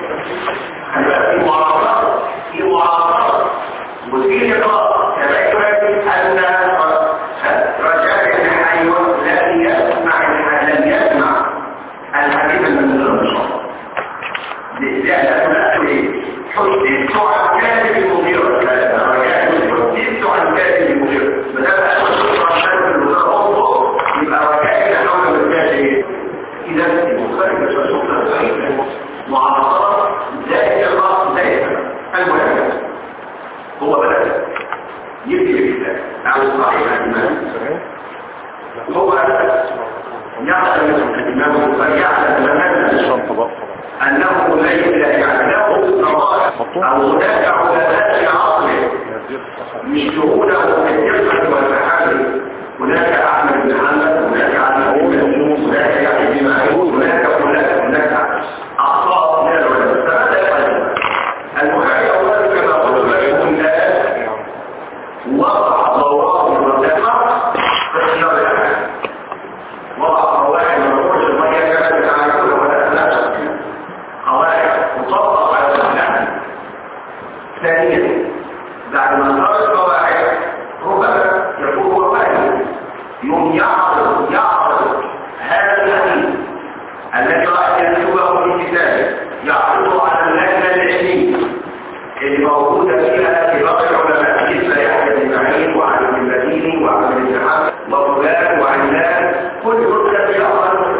هيبقى في معارضة في معارضة وفي لقاء تذكرت أن رجاء الحيوان لم يسمع لم يسمع الحديث من الرسول لأن حدثت عن كاتب المدير رجاء حدثت عن كاتب المدير بدأت أشهر عن كاتب المدير يبقى رجاء الحول بالكاتب إذا المخالفة سوف تصير معارضات زائد الرأس زائد المهم هو بدأ يبدي الكتاب أو صحيح الإمام هو يعلم الإمام البخاري يعلم أن أنه ليس يعلمه الصلاة أو هناك علماء في عصره يشتهونه في الدقة والتحري هناك أحمد بن حنبل هناك علي بن هناك يحيى بن معين هناك فلان هناك أخطاء من العلماء فماذا يفعل البخاري أولا كما قلت لكم الآن وضع ضوابط الدقة في الشرع وضع قواعد الخروج المية كما تعرفون ولا لا قواعد مطبقة على الإسلام ثانيا بعد ما صار القواعد ربما يكون هو فاهم يوم يعرض يعرض هذا الحديث الذي راح يكتبه في كتابه يعرضه على اللجنة العلمية اللي موجودة فيها كبار العلماء مثل يحيى بن معين وعلي بن المديني وعبد بن حمد وفلان وعلان كل رتبة فيها أمر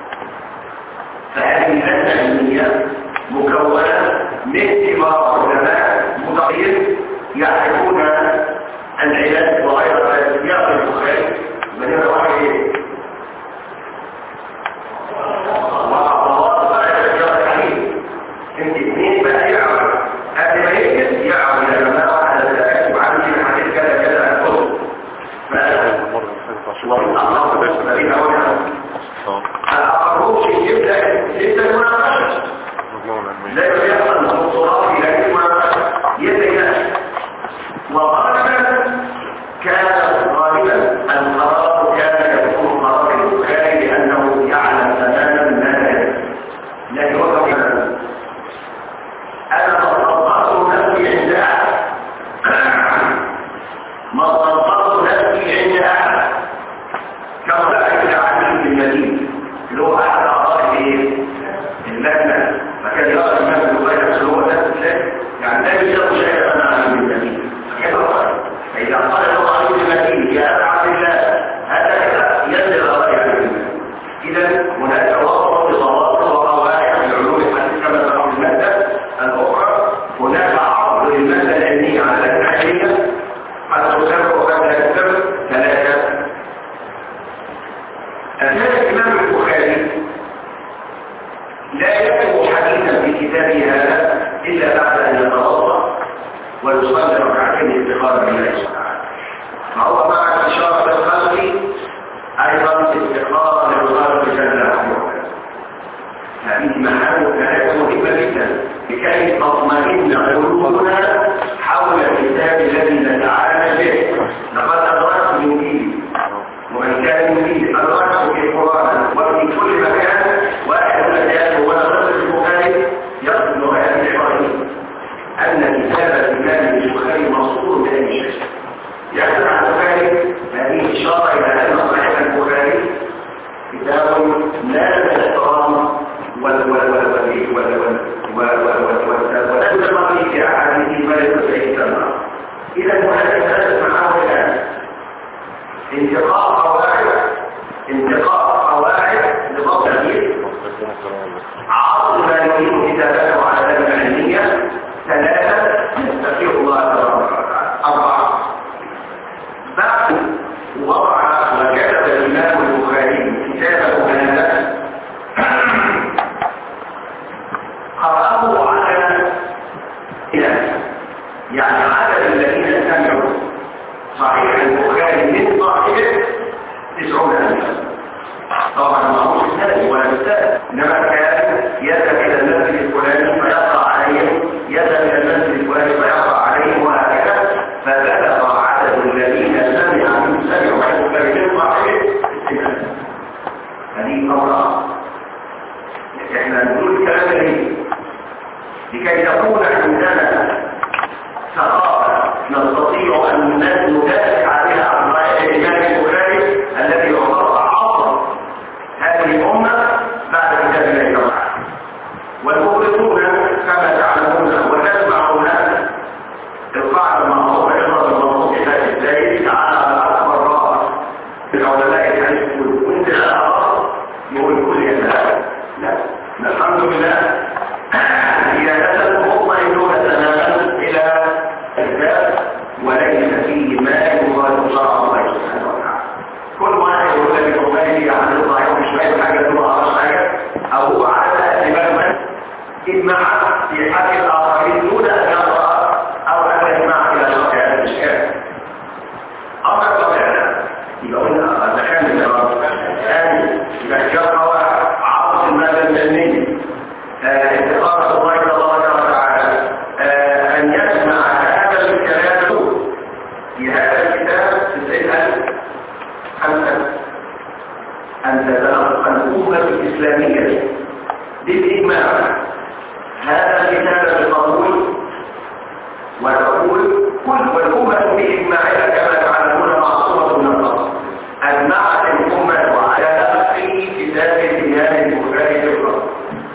فهذه اللجنة العلمية مكونة من كبار علماء متقين يعرفون العلاج وغير ذلك يعطي البخاري من يروح ايه انت اثنين بقى يعرف قبل ما يكتب يعرف العلماء على التأكد وعن الحديث كذا كذا عن الكتب الأقروش يبدأ يبدأ المناقشة لا يحصل الخطورات إلى المناقشة يبدأ يناقش وغالبا كان غالبا القرار كان يكون قرار البخاري لأنه يعلم تماما ما لا يعلم لكن هو كمان أنا ما نفسي عند أحد ما صدقت نفسي عند أحد كما ذلك علي بن المدين اللي هو أحد أعضاء إيه؟ اللجنة فكان يرى الإمام البخاري نفسه هو نفس الشيء يعني لا يجب شيء أنا علي بن المدين فكيف قال فإذا قال له علي بن المدين يا أبا عبد الله هذا كذا ينزل رأي علي بن المدين إذا هناك وقت بضوابط وقواعد في علوم الحديث كما ترى في المادة الأخرى هناك عرض للمادة العلمية على العلمية قد تسمى وقد لا تسمى ثلاثة أثناء الإمام البخاري لا يكتب حديثا في كتابه هذا إلا بعد أن يتوضأ ويصلي ركعتين استقامة لله سبحانه فهو مع إشارة الخلق أيضا استقامة للخلق جل وعلا هذه محاور ثلاثة مهمة جدا لكي تطمئن قلوبنا حول الكتاب الذي نتعامل به لقد أدركت من ديني ومن كان يريد أدركت في القرآن وفي كل مكان واحد من الآيات هو نصر البخاري يقصد هذه الشرعية أن كتاب الإمام البخاري مصدور من أي شيء يحدث عن البخاري هذه إشارة إلى أن صحيح البخاري كتاب لا الاحترام وال وال وال وال وال وال وتنتظر في أحاديث ما يستطيع السماء إذا هناك ثلاثة محاور الآن انتقاء قواعد انتقاء قواعد لضبط الحديث عرض ما يريد كتابته على ذلك العلمية ثلاثة يستطيع الله تبارك وتعالى أربعة بعد وضع وكتب الإمام البخاري كتابه هذا قرأه على إله يعني عدد الذين سمعوا صحيح البخاري من صاحبه تسعون ألفا طبعا ما هو الثاني ولا الثالث إنما كان يذهب إلى المسجد الفلاني فيقرأ عليهم يذهب إلى المسجد الفلاني فيقرأ عليهم وهكذا فبلغ عدد الذين سمعوا سمعوا عن البخاري من صاحبه السنة هذه أوراق احنا نقول الكلام ده لكي تكون عندنا ثقافة نستطيع أن ندافع بها عن رأي الإمام البخاري الذي يعتبر عصر هذه الأمة بعد كتاب الله تعالى والمخلصون كما تعلمون ونسمع هنا القاعدة المعروفة إخراج المنصوص إلى الإسلام تعالى على أكبر رأس العلماء الحديث كنت لا أرى يقول كل يتلاقى لا الحمد لله هي نسل مطمئنون تماما إلى الكتاب وليس فيه ما يغادر شرع الله سبحانه وتعالى كل واحد يقول لك والله عن الله مش فاهم حاجه ما اعرفش حاجه او هو على دماغ اجمع في حق الاخرين دون ان يرى او ان يجمع الى شرع هذا الاشكال امر طبيعي يبقى قلنا دخلنا الجواب ثاني يبقى الجواب عرض الماده العلميه اتخاذ الله تبارك وتعالى ان يسمع هذا الكلام في هذا الكتاب تسأل خمسة أن تتلقى الأمة الإسلامية بالإجماع هذا الكتاب المقبول وتقول كل والأمة بإجماعها كما تعلمون معصومة من النص أجمعت الأمة على في كتاب الإمام البخاري في الرب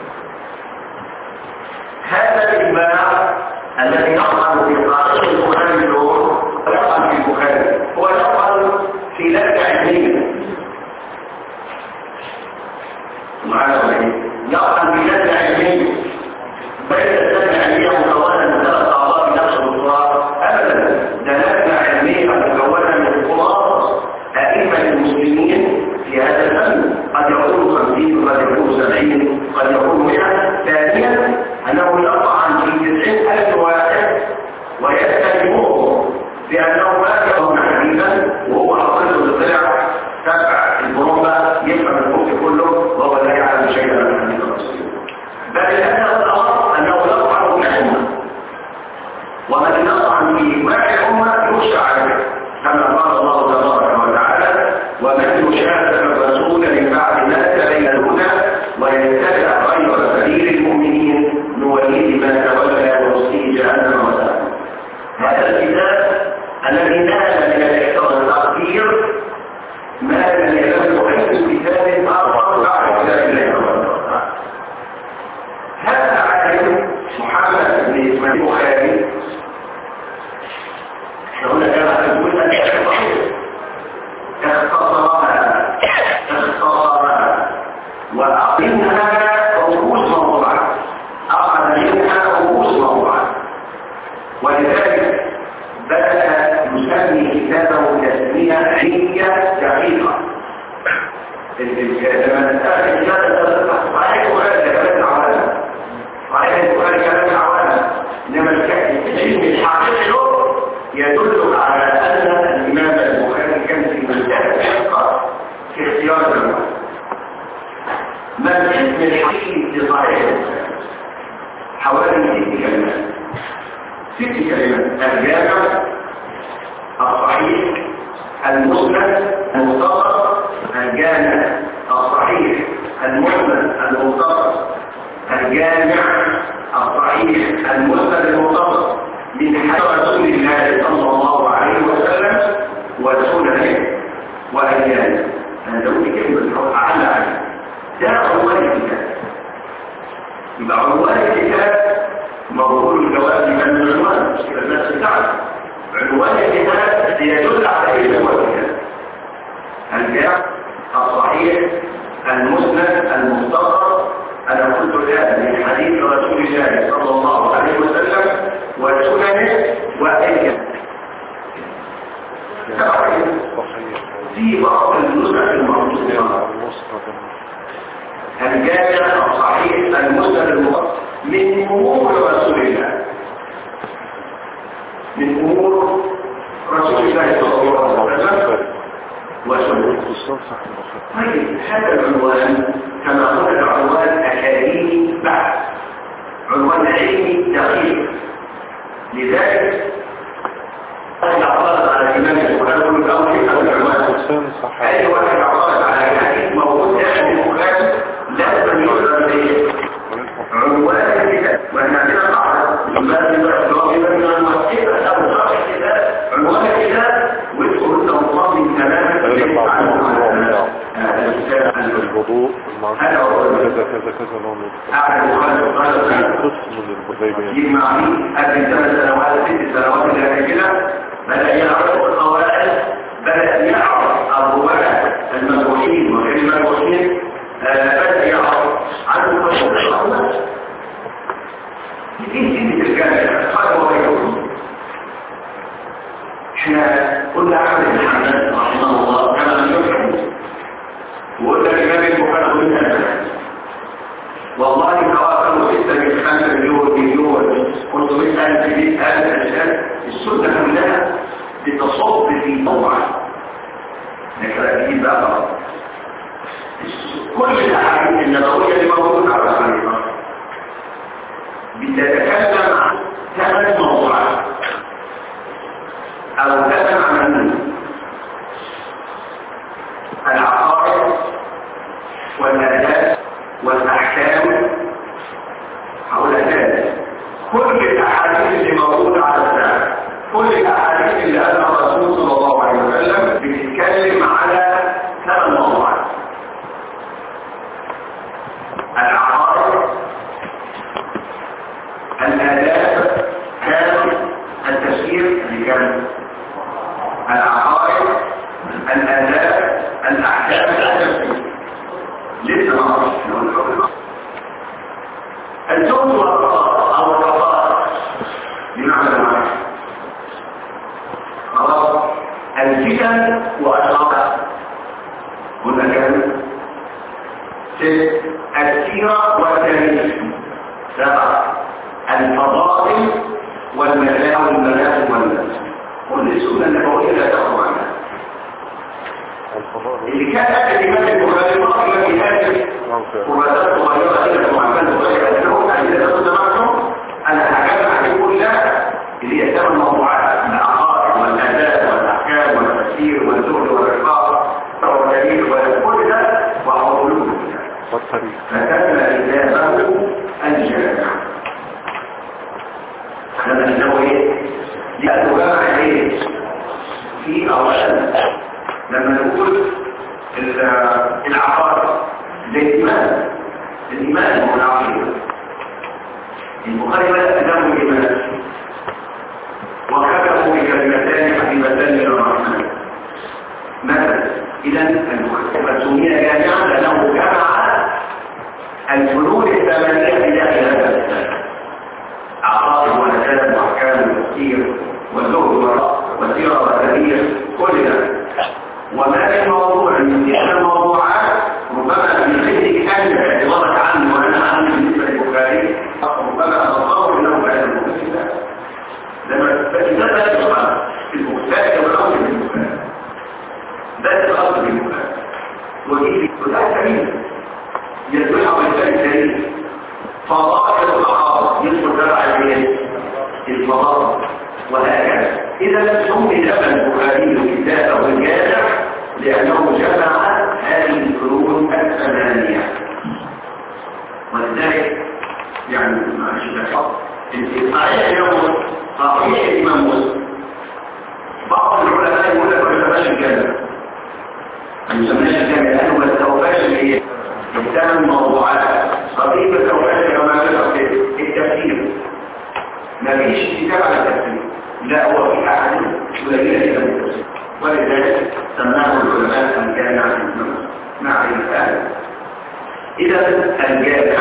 هذا الإجماع الذي يقع في قاعدة البخاري اليوم ويقع في البخاري هو يقع في لك علمية معنا ولا يقع في لك علمية بين السنة العلمية مكونة من ثلاث أعضاء بنفس الدكتوراه أبدا ده لجنة علمية مكونة من خلاص أئمة المسلمين في هذا الفن قد يكون 50 قد يكون 70 قد يكون 100 ثانيا أنه يطعن في 90000 واحد ويستلموه بأنه ما يكون حديثا وهو أقل طلع تبع البرومة يفهم الكفر كله وهو لا يعلم شيئا من حديث الرسول بل هذا الأمر أنه يطعن في الأمة ومن يطعن في إجماع الأمة يخشى عليه كما قال الله تبارك وتعالى ومن يشاهد الرسول من بعد ما تبين الهدى ويتبع غير سبيل المؤمنين نوليه ما تولى ونصيه جهنم وساءت هذا الكتاب الذي نال من الاحترام التقدير ما لم يلد اي كتاب اخر بعد كتاب الله هذا عالم محمد بن اسماعيل البخاري هنا كما تقول ان اختصرها اختصرها واقمها رؤوس موضوعات اخذ منها رؤوس موضوعات ولذلك بدأ يسمي كتابه تسمية علمية دقيقة لما نتأكد كتابة صحيح البخاري كلام العوالم صحيح البخاري كلام العوالم إنما العلم الحقيقي له يدل على أن الإمام البخاري كان في منتهى الدقة في اختيار الرواية ما الاسم الحقيقي لصحيح البخاري حوالي ست كلمات ست كلمات الجامع الصحيح المسند المختصر الجامع الصحيح المسند المختصر الجامع الصحيح المسند المختصر من حديث رسول الله صلى الله عليه وسلم وسننه وايامه انا دعوت كلمه الحق على عليه ده عنوان الكتاب يبقى عنوان الكتاب موضوع الجواب من العنوان مش كده الناس بتعرف عنوان الكتاب يدل على ايه هو الكتاب الجامع الصحيح المسند المختصر انا قلت الان من حديث رسول الله صلى الله عليه وسلم وسننه وايامه في بعض النسخ المخصوصه الجامع الصحيح المسند المختصر من امور رسول الله من امور رسول الله صلى الله عليه وسلم وسنته طيب هذا العنوان كما قلت عنوان اكاديمي بحث عنوان علمي دقيق لذلك اعترض على الامام البخاري الاول او العنوان اي واحد اعترض على حديث موجود داخل البخاري لازم يعلم به عنوان الكتاب وان عندنا الوضوء هذا هو كذا الوضوء. كذا كذا نوع من أعلى مخالف قال قسم من الغيبيات دي معني قبل ثمان سنوات ست سنوات اللي قبل كده بدأ يعرف القواعد بدأ يعرف الرواة المجروحين وغير المجروحين آه، بدأ يعرف عنه قصة الأول دي دي الجامعة قال هو يقول احنا قلنا أحمد بن حنبل رحمه الله كما لم يفهم وقلنا الإمام البخاري قلنا البخاري والله تواصلوا ستة من خمسة مليون مليون قلت مئة ألف مئة ألف ألف السنة كلها بتصب في طوعا لكن أكيد بقى غلط. كل الأحاديث النبوية اللي موجودة على الخريطة بتتكلم عن ثمان موضوعات أو ثمان عناوين العقائد والآداب والأحكام حول ذلك كل الأحاديث اللي موجودة على الساعة كل الأحاديث اللي قالها الرسول صلى الله عليه وسلم بتتكلم على ثمان موضوعات العقائد الآداب كان التفسير اللي كان العقائد الآداب الأحكام التفسير لسه ما اعرفش لو الحكم الزوج والقضاء او القضاء بمعنى واحد خلاص الفتن واشرارها هنا كان ست السيره والتاريخ سبعه الفضائل والملاء والملاء والناس كل السنه النبويه لا تخرج عنها الفضائل اللي كان أكد الإمام البخاري مصر في هذه ممكن ومدات صغيرة إلى معاملة صغيرة لهم أن إذا كنت معكم أنا هجمع عليه كلها اللي هي ثمان موضوعات العقائد والآداب والأحكام والتفسير والزهد والرقاق والتاريخ وكل ده وأقوله والطريق فتم إجابه الجامع هذا اللي هو إيه؟ لأنه جامع إيه؟ في أولا لما نقول ال- العقائد زي الإيمان الإيمان هو العقيدة البخاري بدأ كتابه الإيمان وكتبه بكلمتان حبيبتان إلى الرحمن مثلا إذا البخاري سمي جامعا لأنه جمع الفنون الثمانية في داخل هذا الكتاب عقائد وآداب وأحكام وتفسير والزهد والرأس والسيرة والتاريخ كل ده وما من موضوع من تلك الموضوعات ربما في ذهنك انت اعتبارك عنه وانا عنه بالنسبه للبخاري ربما اتصور انه بعد المكتبه لما فالكتاب لا يدخل في البخاري والاصل في البخاري ذات الاصل في البخاري ودي وده كريم يتبعها بالكتاب الكريم فضائل الصحابه يدخل تبع الايه؟ الفضائل وهكذا إذا سمي لما البخاري كتابه الجامع لأنه جمع هذه الفنون الثمانية ولذلك يعني معلش بحط في صحيح اليوم صحيح الإمام مسلم بعض العلماء يقول لك ما يسماش الجامع ما يسماش الجامع لأنه ما استوفاش الايه؟ الثمان موضوعات صحيح ما استوفاش كما ذكر التفسير مفيش كتاب على التفسير لا هو في احد قليله جدا من التفسير ولذلك سماه العلماء الجامع مع الانسان اذا الجامع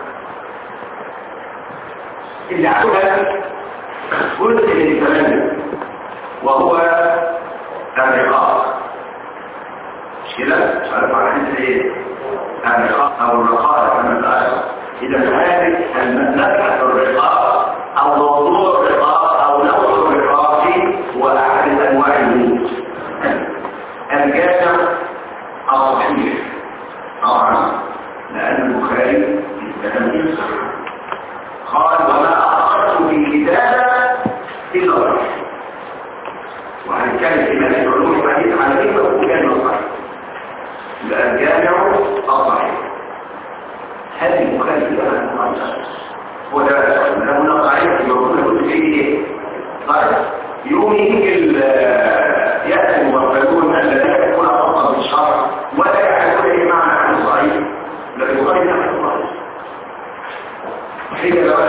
اللي عملها جزء من الثمانية وهو الرقاق مش كده؟ مش عارف على حديث ايه؟ الرقاق او الرقاق كما تعرف اذا هذه المبحث الرقاق او موضوع الرقاق او نوع الرقاق هو احد انواع الموت الجامع الصحيح طبعا لان البخاري يتكلم الصحيح قال وما اخرت في كتابه الا الرحيم وهل كان في مال العلوم الحديث على كيف يكون كلمه صحيح يبقى الجامع الصحيح هل البخاري يبقى عنه هو ده هنا ضعيف يقول كنت فيه ايه طيب يوم يجي ياتي المغفلون الذين يكون اصلا بالشرع ولا يعرفون ايه معنى عن ضعيف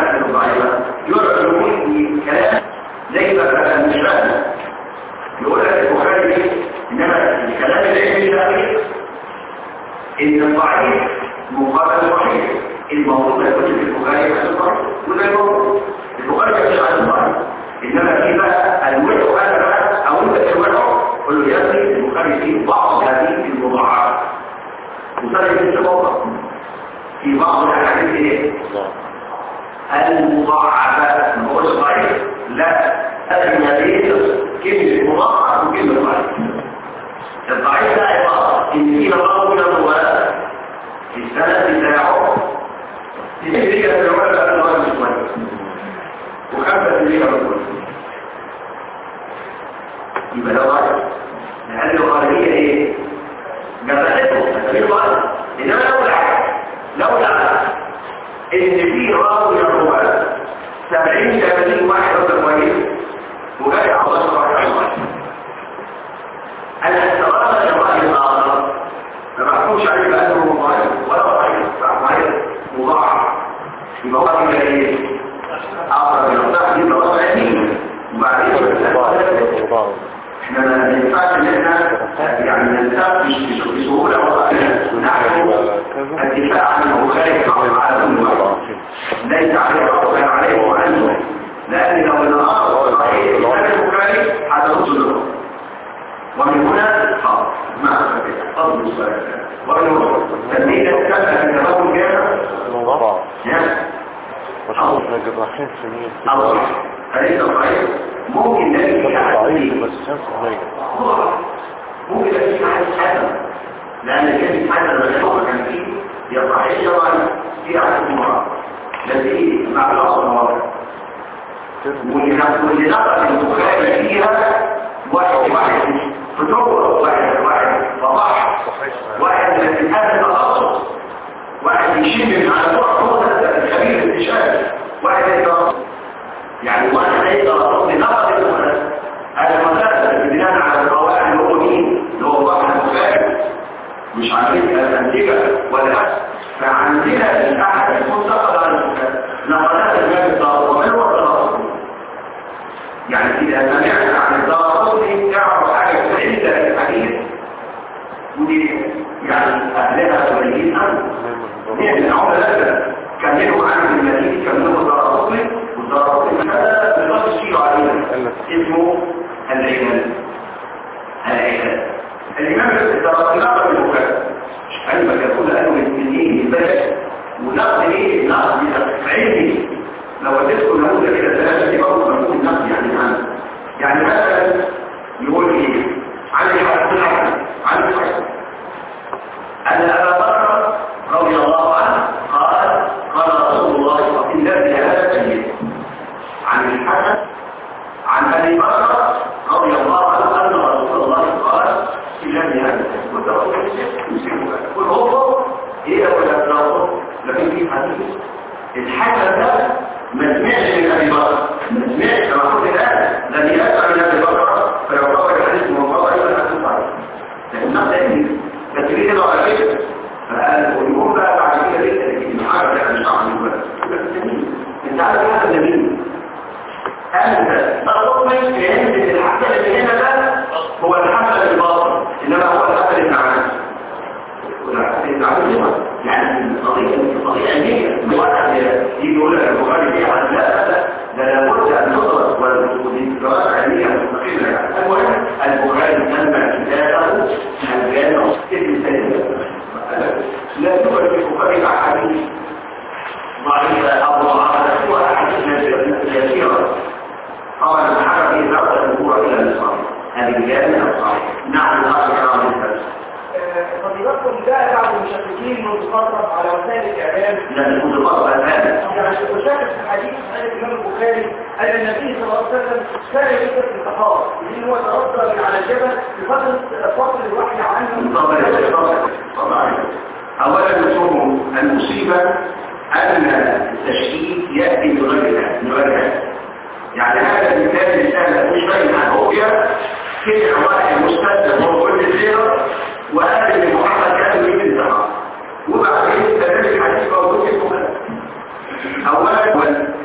الحسن الضعيفة يقعد يقول في كلام زي ما كان مش فاهم يقول لك البخاري ايه انما الكلام العلمي ده ان الضعيف مقابل صحيح الموضوع ما يكونش في البخاري بس الضعيف وده الموضوع البخاري مش عن الضعيف انما في بقى الوحي هذا بقى او انت الوحي قل له يا ابني البخاري فيه بعض هذه المضاعفات وصار يتوقف في بعض الاحاديث ايه المضاعفات ما هوش ضعيف لا هذا النبي كلمه مضاعف وكلمه ضعيف الضعيف ده عباره ان في نظام من الرواه في السند بتاعه تجري في الرواه الرواه مش كويس وخمسه تجري الرواه يبقى ده ضعيف لان الغالبيه ايه؟ جبهته تسميه ضعيف انما لو العكس لو العكس ان في راوي الرواه 70 80 واحد رجل كويس وجاي على الله واحد واحد الاستغراب الرأي الآخر ما محكوش عليه بأنه مضاعف ولا ضعيف ضعيف مضاعف يبقى هو كده ايه؟ أقرب إلى الضعف يبقى وضع يمين وبعدين احنا ما ينفعش ان احنا يعني ننسى بسهوله وضع نحن الدفاع عنه خارج على كل واحد ليس عليه رأس عليه وعنه لأن لو الأمر صحيح كان البخاري هترد له ومن هنا حاضر مع فضل الصلاة ومن تنمية الكلمة من الرجل جامع مشهور جراحين سنين أو أليس صحيح ممكن نلاقي ضعيف حد بس شمس ميت ممكن نلاقي حد حسن لأن كلمة حسن مشهور كان فيه هي صحيح طبعا في عدد مرات التي مع الأصل مرات واللي واللي نقل البخاري فيها واحد واحد فتوه واحد واحد فضح واحد الذي هذا الأصل واحد يشم على الروح هو ده الخبير الاكتشاف واحد يتوقف يعني واحد يقدر بنقل البخاري هذا المسألة بناء على القواعد اللي هو مين؟ اللي هو واحد البخاري مش عارفين الأنتجة ولا فعندنا الأحد المنتقل عن البخاري نقلات الإمام الدار هو الدار يعني إذا سمعت عن الدار تعرف حاجة عند الحديث ودي يعني أهلها قليلين أوي لأن العملاء كملوا عن المدينة كملوا الدار والدار هذا بغض الشيء عليه اسمه العلم العلم الإمام الدار نقل البخاري علما يقول أنه من البلد ونقل إيه؟ نقل علمي لو تدخل نموذج كده ثلاثة برضه مفهوم النقل يعني عنه يعني مثلا يقول إيه؟ عن الحسن عن الحسن أن أبا بكر رضي الله عنه قال قال رسول الله صلى الله عليه وسلم هذا التنبيه عن الحسن عن أبي بكر رضي الله عنه أن رسول الله قال في جنب هذا كنت أقول يمسكه كل هو إيه ولا تنظر لكن في حديث الحسن ده ما سمعش من أبي بكر ما سمعش كما قلت الآن لم يسمع من أبي بكر فيعتبر الحديث منقطع إلى الحديث صحيح لكن نفس علمي بس ليه لو على كده فقال ويقول بقى بعد كده لسه لكن حاجة يعني مش عارف انت عارف هذا مين أنت تطمن فهمت ان الحسن اللي هنا ده هو الحسن الباطن إنما هو الحسن اللي عمل والحسن اللي عمل يعني القضية القضية علمية واحد يجي يقول لك البخاري فيه حد لا لا ده لابد أن تدرس والدراسة علمية مستقيمة يعني المهم البخاري سمى كتابه الجامع ابن سيدنا لا يوجد في البخاري أحاديث ضعيفة أو ضعيفة هو أحاديث كثيرة طبعا الحاجة في ذات الأمور إلى الإسلام هذه الجامعة الصحيح نعم الأخر كلام الفرس فضيلتكم جاء بعض المشككين منذ فترة على وسائل الإعلام لأن يكون الفرق الثاني يعني وشاهد في حديث صحيح الإمام البخاري أن النبي صلى الله عليه وسلم كان يذكر في الصحابة لأن هو تردد من على الجبل في فترة فصل الوحي عنه طبعا أولا نشوف المصيبة أن التشكيك يأتي بغير هذا يعني هذا المثال الإنسان مش باين عن رؤيا كده واحد مستسلم هو كل زيرة وقال ان محمد كان يريد الزهر وبعدين تدرس الحديث موجود في البخاري اولا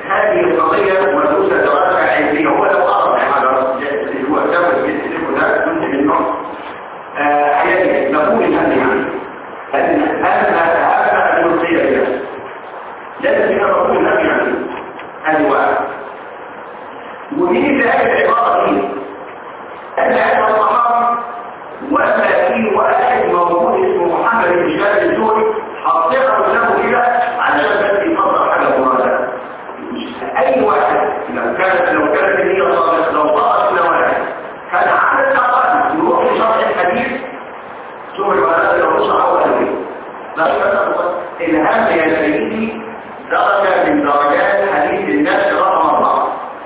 ودي اللي هي العبارة دي أن هذا الصحابي وما في واحد موجود اسمه محمد بن شهاب الزهري حطيها له كده علشان بس يفضل حاجة مرادة أي واحد لو كانت لو كانت النية صالحة لو طلعت إلى واحد كان على الأقل يروح لشرح الحديث ثم الولاد لو وصل أول البيت لا الهام يا سيدي درجة من درجات حديث الناس رقم أربعة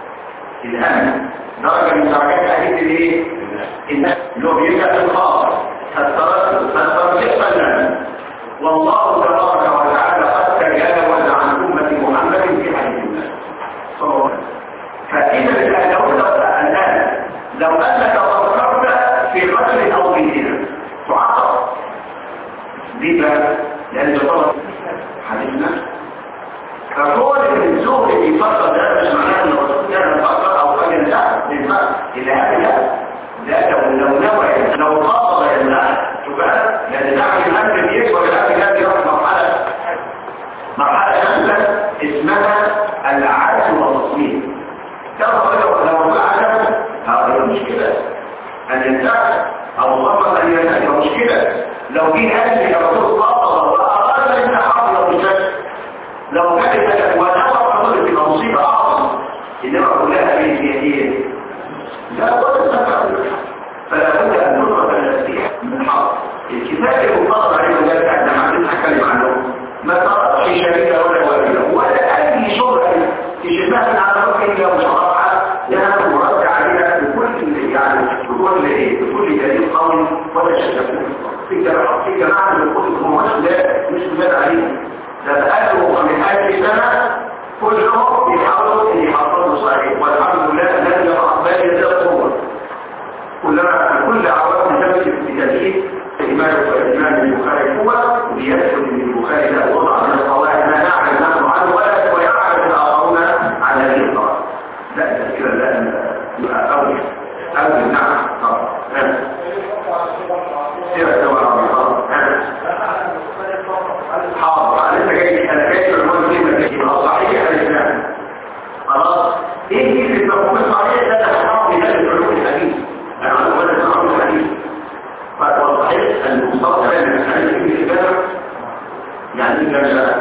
الهام درجة من درجات حديث الايه؟ الناس اللي هو بيرجع في الخاص فالترتب فالترتب فنان والله تبارك وتعالى قد تجاوز عن أمة محمد في حديث الناس صلى الله عليه وسلم فإذا لو لو الآن لو أنك فكرت في قتل أو في زنا تعاقب ليه لأن طلب حديثنا فكون الزوج يفكر ده مش معناه ان الرسول كان يفكر او قال لا للمرء اللي هذا لا لو لو نوى لو خاطب يمنع شوف بقى لان نعمل الامر بيكبر الامر ده بيروح مرحله مرحله ثالثه اسمها العدل والتصميم تعرف لو لو فعل هذه مشكله ان ينتهي او صمم ان ينتهي مشكله لو جه قال يا رسول خاطب واراد ان حافظ بشكل لو كانت ونوى الرجل في مصيبة أعظم إنما كلها بين يديه لا ولا تنفع فلا بد أن نضرب النسيح من حق الكتاب المفضل عليه ذلك أن عندنا أتكلم عنه ما تركش شريكة ولا وكيلة ولا أي شغل تشبه من على وجه مشرعة لها مرد عليها بكل يعني بكل بكل دليل قوي ولا شك في جماعة في جماعة من الكتب هم لا مش مجال عليهم ده بقاله من ألف سنة كلهم يحاولوا ان يحصلوا صحيح والحمد لله الذي يقع بالي ده الصور كلما كل عوام تمشي في تدريب الإمام الإمام البخاري هو ويدخل من البخاري له وضع من القواعد ما نعلم نحن عنه ولا ويعلم الآخرون على هذه القواعد لا تذكر لا أول أول نعم طبعا سيرة سواء حاضر انت جاي انا جاي في المهم كلمه كده صحيح الاسلام خلاص ايه دي اللي المفهوم الصحيح ده تحقق في ذلك علوم الحديث انا عايز اقول لك علوم الحديث فهو صحيح المصطلح بين الحديث في الكتاب يعني كان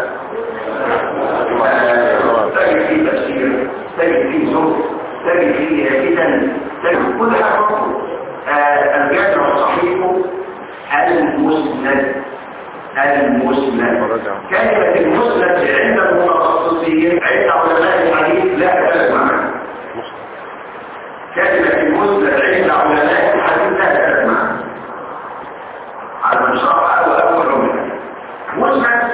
تجد فيه تفسير تجد فيه زهد تجد فيه فتن تجد كل حاجه مطلوب الجامع الصحيح المسند المسند كلمة المسند عند المتخصصين عند علماء الحديث لا تختلف معنا كلمة المسند عند علماء الحديث لا تختلف معنا على المشرع أو أول عمل مسند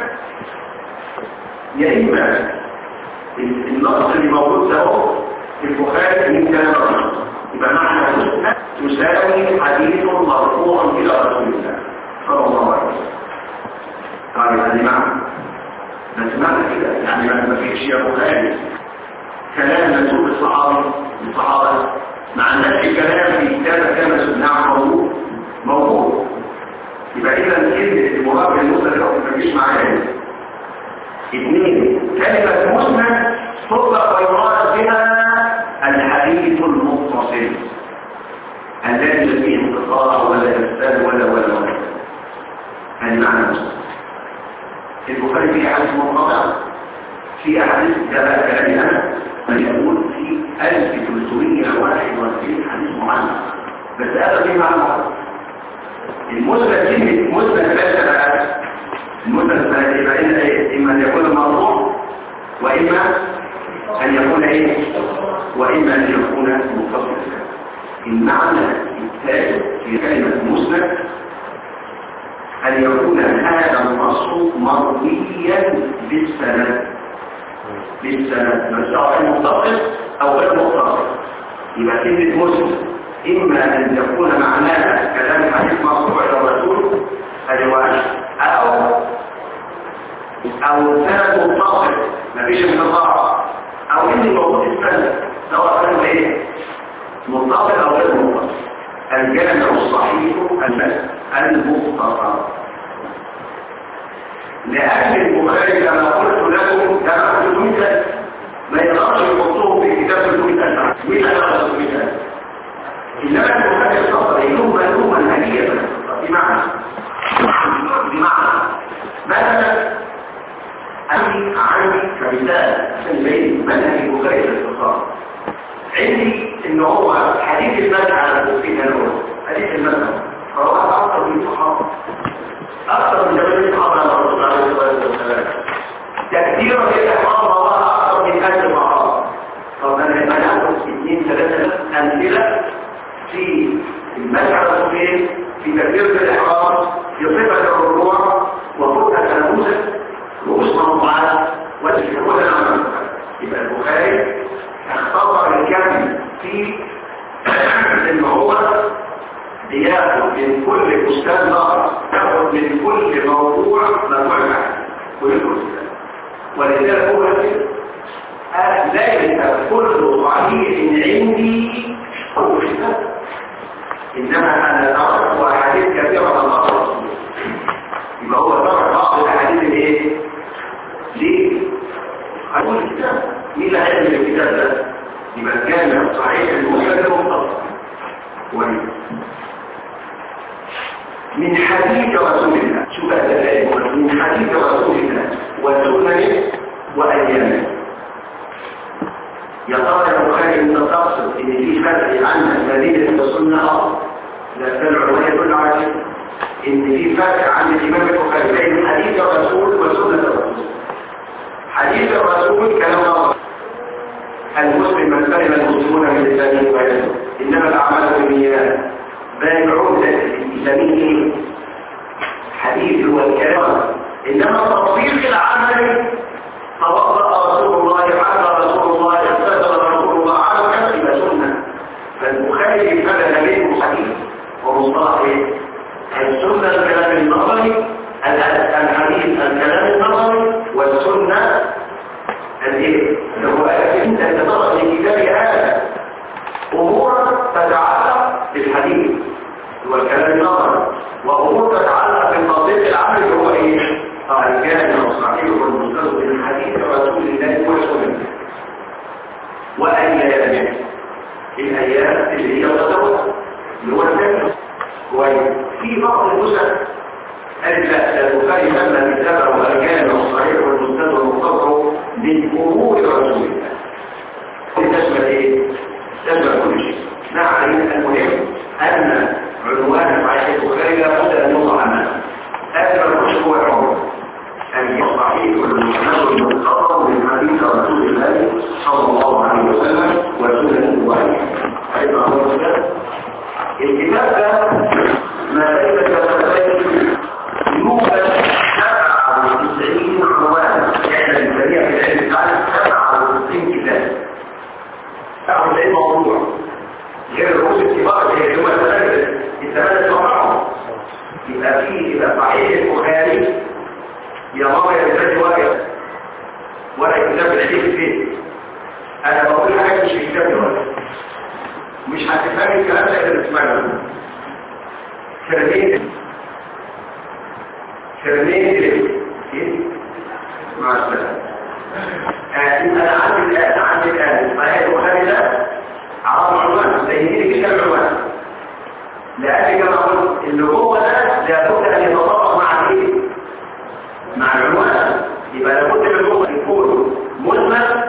يا إما النص اللي موجود ده في البخاري من كلام الرسول يبقى معنى مسند تساوي حديث مرفوع إلى رسول الله صلى الله عليه وسلم قال هذه معنى بس معنى كده يعني ما فيش يا بخاري كلام منسوب الصحابة الصحابة مع نفس الكلام في كتابة كما سمعناه موجود موجود يبقى إذا كلمة المراد بالمسند ما فيش معايا اثنين كلمة مسند تطلق ويراد بها الحديث المتصل الذي فيه انقطاع ولا إرسال ولا ولا ولا هذه معنى مسند البخاري فيه حديث منقطع في احاديث جاء كلامي انا من يقول في 1321 حديث معلق بس هذا في معنى واحد المسند كلمه مسند بس بقى المسند يبقى اما ايه اما ان يكون مرفوع واما ان يكون ايه واما ان يكون متصل المعنى الثالث في كلمه مسند أن يكون هذا النص مرويا بالسند بالسند مساء المتصل أو غير متصل يبقى كلمة مسلم إما أن تكون معناها كلام حديث مرفوع إلى الرسول الرواية أو أو سند متصل مفيش انقطاع أو إن موجود السند سواء كان إيه متصل أو غير متصل الجامع الصحيح المختصر لأجل البخاري كما قلت لكم كما قلت مثل ما يقدرش يحطوه في كتاب 300 ألف مين اللي خلص منها انما البخاري الصبر يلوم ملوم منهجيه بمعنى بمعنى مثلا أنا عندي كمثال عشان يبين منهج البخاري في الاختصار عندي ان هو حديث المسح على الكوفي الأول حديث المسح رواه اكثر من صحابه اكثر من جميع الصحابه على الرسول عليه الصلاه والسلام تكثيرا للاحرام رواه اكثر من ألف صحابه طب انا لما ناخد اثنين ثلاثه امثله في المسح على الكوفي في تكثير الاحرام في صفه الركوع وفرقه النموذج رؤوس موضوعات والتكون العمل يبقى البخاري اختصر الكم في ان هو بياخد من كل استاذ نظر ياخد من كل موضوع مجموعه واحده كل استاذ ولذلك هو كده قال ليس كل صحيح عندي هو كتاب انما انا تركت احاديث كثيره من الله يبقى هو ترك بعض الاحاديث الايه ليه هقول الكتاب مين اللي هيعمل الكتاب ده يبقى الجامع صحيح المسلم مختصر كويس من حديث رسول الله شوف هذا الآية من حديث رسول الله وسننه وأيامه يا ترى يا البخاري انت تقصد ان في فرق عن المدينه والسنه اه لا ده العلماء يدل على كده ان في فرق عن الامام البخاري بين حديث الرسول وسنه الرسول حديث الرسول كلام الله المسلم من سلم المسلمون من لسانه ويده انما الاعمال بالنيات بايعون لسانه حديث هو الكلام انما تطبيق العمل توضا رسول الله حتى رسول الله اغتسل رسول الله على كتب سنه فالبخاري فرق بين حديث ومصطلح ايه السنه الكلام النظري الحديث الكلام النظري والسنه الايه هو انت تتطرق لكتاب هذا امور تتعلق بالحديث والكلام النظري وامور تتعلق بالتطبيق العملي هو ايه الجامع الصحيح والمستند من حديث رسول الله وسنته وايامه الايام اللي هي الغزوات اللي هو الفجر وفي بعض النسخ قالت لا البخاري سمى كتابه الجامع الصحيح والمستند والمختصر من امور رسول الله تشمل ايه؟ تشمل كل شيء نعم المهم ان عنوان صحيح البخاري لابد ان يوضع امامه هذا المشروع عمر أن يصحيح المسند المختصر من حديث رسول الله صلى الله عليه وسلم وسنن الله أيضا هو الكتاب الكتاب ده ما بين كتابين يوجد 97 عنوان احنا بنسميها في العلم التعليم 97 كتاب 97 موضوع غير الرؤوس الكبار اللي هم الثلاثه الثلاثه صفحات يبقى فيه يبقى صحيح البخاري يا ماما يا بلادي واقف ولا كتاب الحديث فين انا بقول حاجه مش في كتاب دلوقتي مش هتفهم الكلام ده اذا تسمعه كلمين كلمين ايه مع السلامه انا عندي الان عندي الان صحيح البخاري ده عرض عنوان زي دي كتاب عنوان لأن كما قلت اللي هو ده لابد أن يتطابق مع الايه؟ مع العنوان يبقى لابد من هو يكون مجمل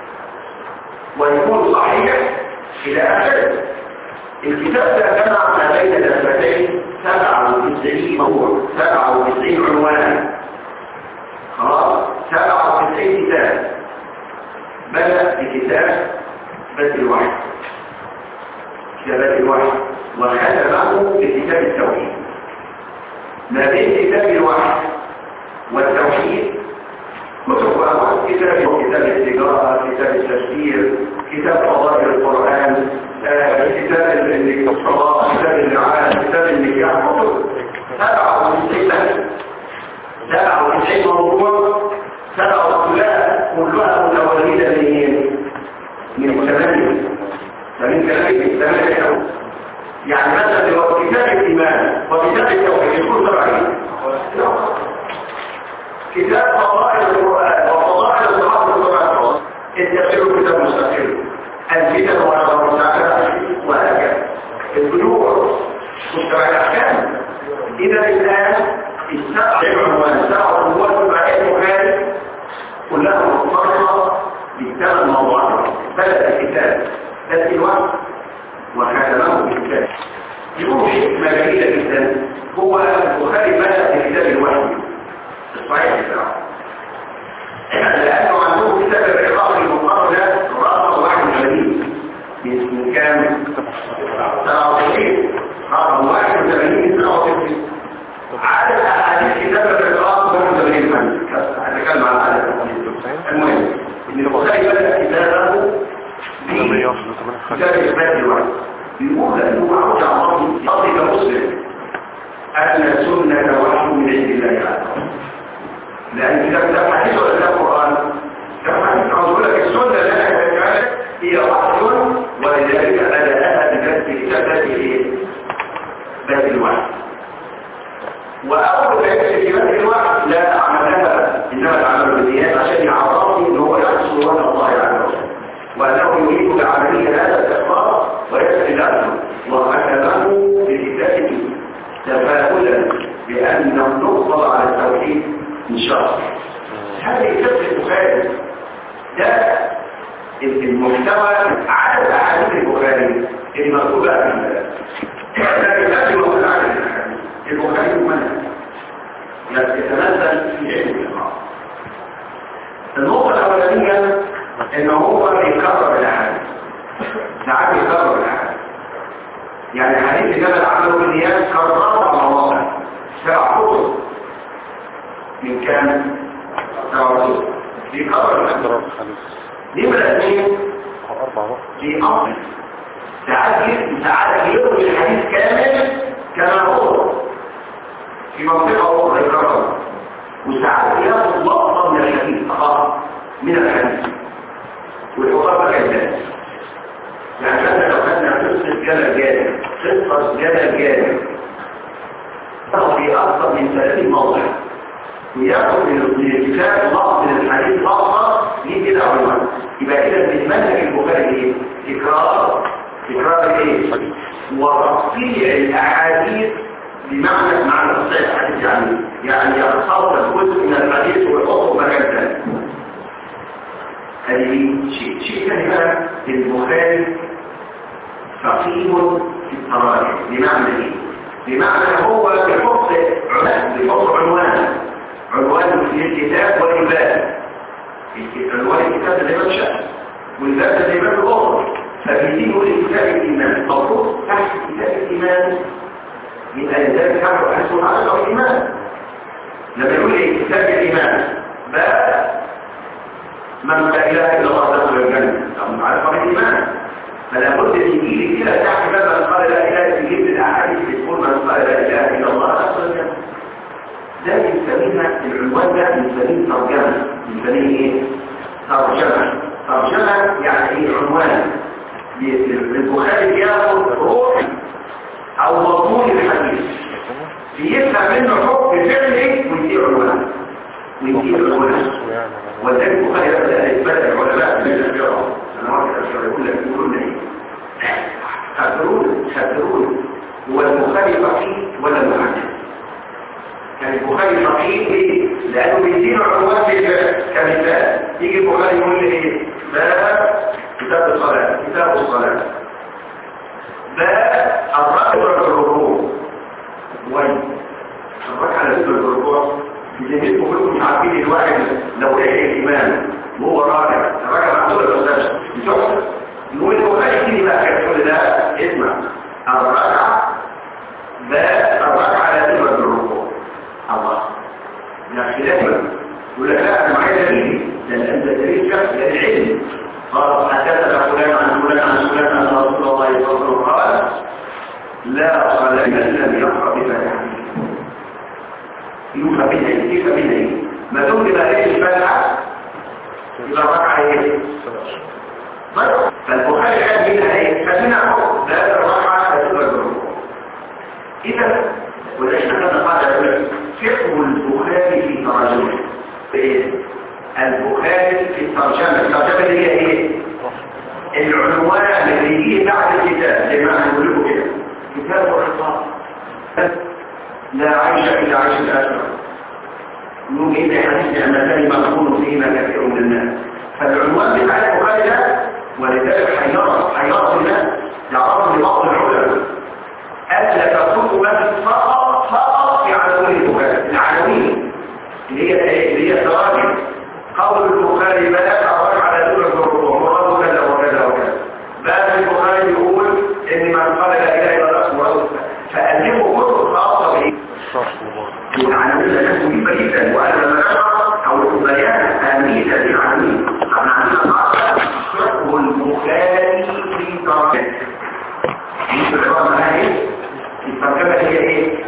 ويكون صحيح إلى آخره الكتاب ده جمع ما بين الأسبتين 97 موضوع 97 عنوان خلاص 97 كتاب بدأ بكتاب بس الواحد كتابات الوحي وختمه بكتاب التوحيد ما بين كتاب الوحي والتوحيد كتب أول كتاب كتاب التجارة كتاب التفسير كتاب فضائل القرآن آه، كتاب الصلاة كتاب اللعان كتاب النكاح كتب سبعة وتسعين سبعة وتسعين موضوع سبعة كلها كلها متولدة من من ثمانية فمن كلامه ثمانية يعني مثلا لو كتاب الإيمان وكتاب التوحيد يكون سبعين كتاب فضائل القرآن وفضائل الصحابة الصلاة التفسير كتاب مستقل الفتن والمرتعات وهكذا البيوع مجتمع الأحكام إذا الآن استقع عنوان سبع عنوان في بعيد البخاري كلها مختصرة بالثمان موضوعات بدأ الكتاب بدأ الوقت وختمه بالكتاب يقول شيء ما جميلة جدا هو البخاري بدأ بكتاب الوحي الصحيح بتاعه لأنه عندهم كتاب الرقاق المقرر ده رقم واحد جميل من كام؟ 97 رقم واحد جميل 97 عدد أحاديث كتاب الرقاق 81 من هتكلم عن عدد المهم إن البخاري بدأ كتابه كتاب إثبات الوحي يقول أنه معروض عن الله كمسلم أن السنة وحي من عند الله تعالى لأن كتاب ده حديث ولا ده قرآن؟ كما حديث أقول لك السنة اللي أنا كتبتها هي وحي ولذلك بدأها بنفس كتابة إيه؟ باب الوحي وأول ما يكتب باب الوحي لا عملها إنما العمل بالنيات عشان يعرفني إن هو يحصل وجه الله عز وجل وأنه يريد بعملية هذا الإخلاص ويسأل عنه وختمه بكتابه تفاؤلا بأنه نقبض على التوحيد إن شاء الله هذه كتاب البخاري ده المحتوى عدد أحاديث البخاري المكتوبة في لكن لا يوجد عدد الأحاديث البخاري منهج يتنزل في علم الإقرار النقطة الأولانية إن هو بيكرر الأحاديث ساعات بيكرر الأحاديث يعني حديث جبل عمله بالنيات كررها مواقع سبع كتب من كام سبع كتب بيكرر الأحاديث نمرة اثنين أربعة بقى في أمر ساعات ي- ساعات يروي الحديث كامل كما هو في منطقة أخرى يكرر وساعات ياخذ لقطة من الحديث فقط من الحديث والحوار كذلك يعني مثلا لو خدنا قصة جبل جابر قصة جبل جابر فهو في أكثر من 30 موضع وياخد من الكتاب لقطة من الحديث لقطة يجي كده عنوان يبقى كده بالمنهج البخاري ايه؟ تكرار تكرار ايه؟ وتقطيع الاحاديث بمعنى معنى تصحيح الحديث يعني يعني يتصور جزء من الحديث ويحطه في مكان ثاني هذه شيء شيء ثاني بقى البخاري فقيه في التراجع بمعنى ايه؟ بمعنى هو بيحط عنوان بيحط عنوان عنوان في الكتاب والعباد عنوان الكتاب زي ما انشأ والباب زي ما الأخر فبيدينه لكتاب الإيمان المفروض تحت كتاب الإيمان يبقى ذلك حاجة أحسن على الإيمان لما يقول لي كتاب الإيمان باب من لا إله إلا الله دخل الجنة طب عارف طريق الإيمان فلا بد ان يجي لي كده تحت باب من قال لا إله إلا الله الأحاديث بتقول من قال لا إله إلا الله دخل الجنة ده بنسميها العنوان ده بنسميه ترجمة بنسميه ايه؟ ترجمة ترجمة يعني ايه عنوان البخاري بياخد روح او مضمون الحديث بيفهم منه حكم فعلي ويديه عنوان ويديه عنوان ولذلك البخاري بدأ يثبت العلماء من الأشياء سنوات الأشياء يقول لك يقولون ايه؟ خبرون خبرون هو البخاري فقيه ولا محدث؟ كان البخاري فقيه ليه؟ لأنه بيديله عنوان في كمثال يجي البخاري يقول لي ايه؟ باب كتاب الصلاة كتاب الصلاة باب الركعة الركوع وين؟ الركعة لازم الركوع اللي انتوا كلكم مش عارفين الواحد لو لقي الإمام وهو راجع الركعة معدولة ولا لا؟ بتحصل يقول البخاري يجي بقى كده ده اسمع الركعة باب الركعة لازم الركوع الله ده خلافا يقول لك لا انا معايا دليل لان انت دليل شخص لان علم قال حدثنا فلان عن فلان عن فلان ان رسول الله صلى الله عليه وسلم قال لا صلاة من لم يقرأ بفاتحة يوفى بها كيف بها ما دمت ما ليش الفاتحة يبقى الركعة ايه؟ طيب فالبخاري قال منها ايه؟ فمنها حكم لا الركعة تتبع الركوع اذا وده احنا خدنا قاعدة يقول فقه البخاري في ترجمه ايه؟ البخاري في الترجمة الترجمة اللي هي ايه؟ العنوان اللي يجي بعد الكتاب زي ما هنقول لكم كده كتاب وخطاب لا عيش الا عيش الاخره يوجد حديث المثل مقبول فيهما كثير من الناس فالعنوان بتاع البخاري ده ولذلك حيرت حيرت الناس يعرفوا لبعض العلماء ألا تكون بس فقط فقط في عناوين البخاري العناوين اللي هي ايه اللي هي التراجم قول البخاري بلا تعرف على دون الركوع مراد كذا وكذا وكذا باب البخاري يقول ان من قال لا اله الا الله مراد فالفوا كتب خاصه بايه العناوين لازم مهمه جدا وانا لما اشرح او بيان اهميه هذه العناوين احنا عندنا قاعده فقه البخاري في ترجمه دي العباره اهي الترجمه هي ايه؟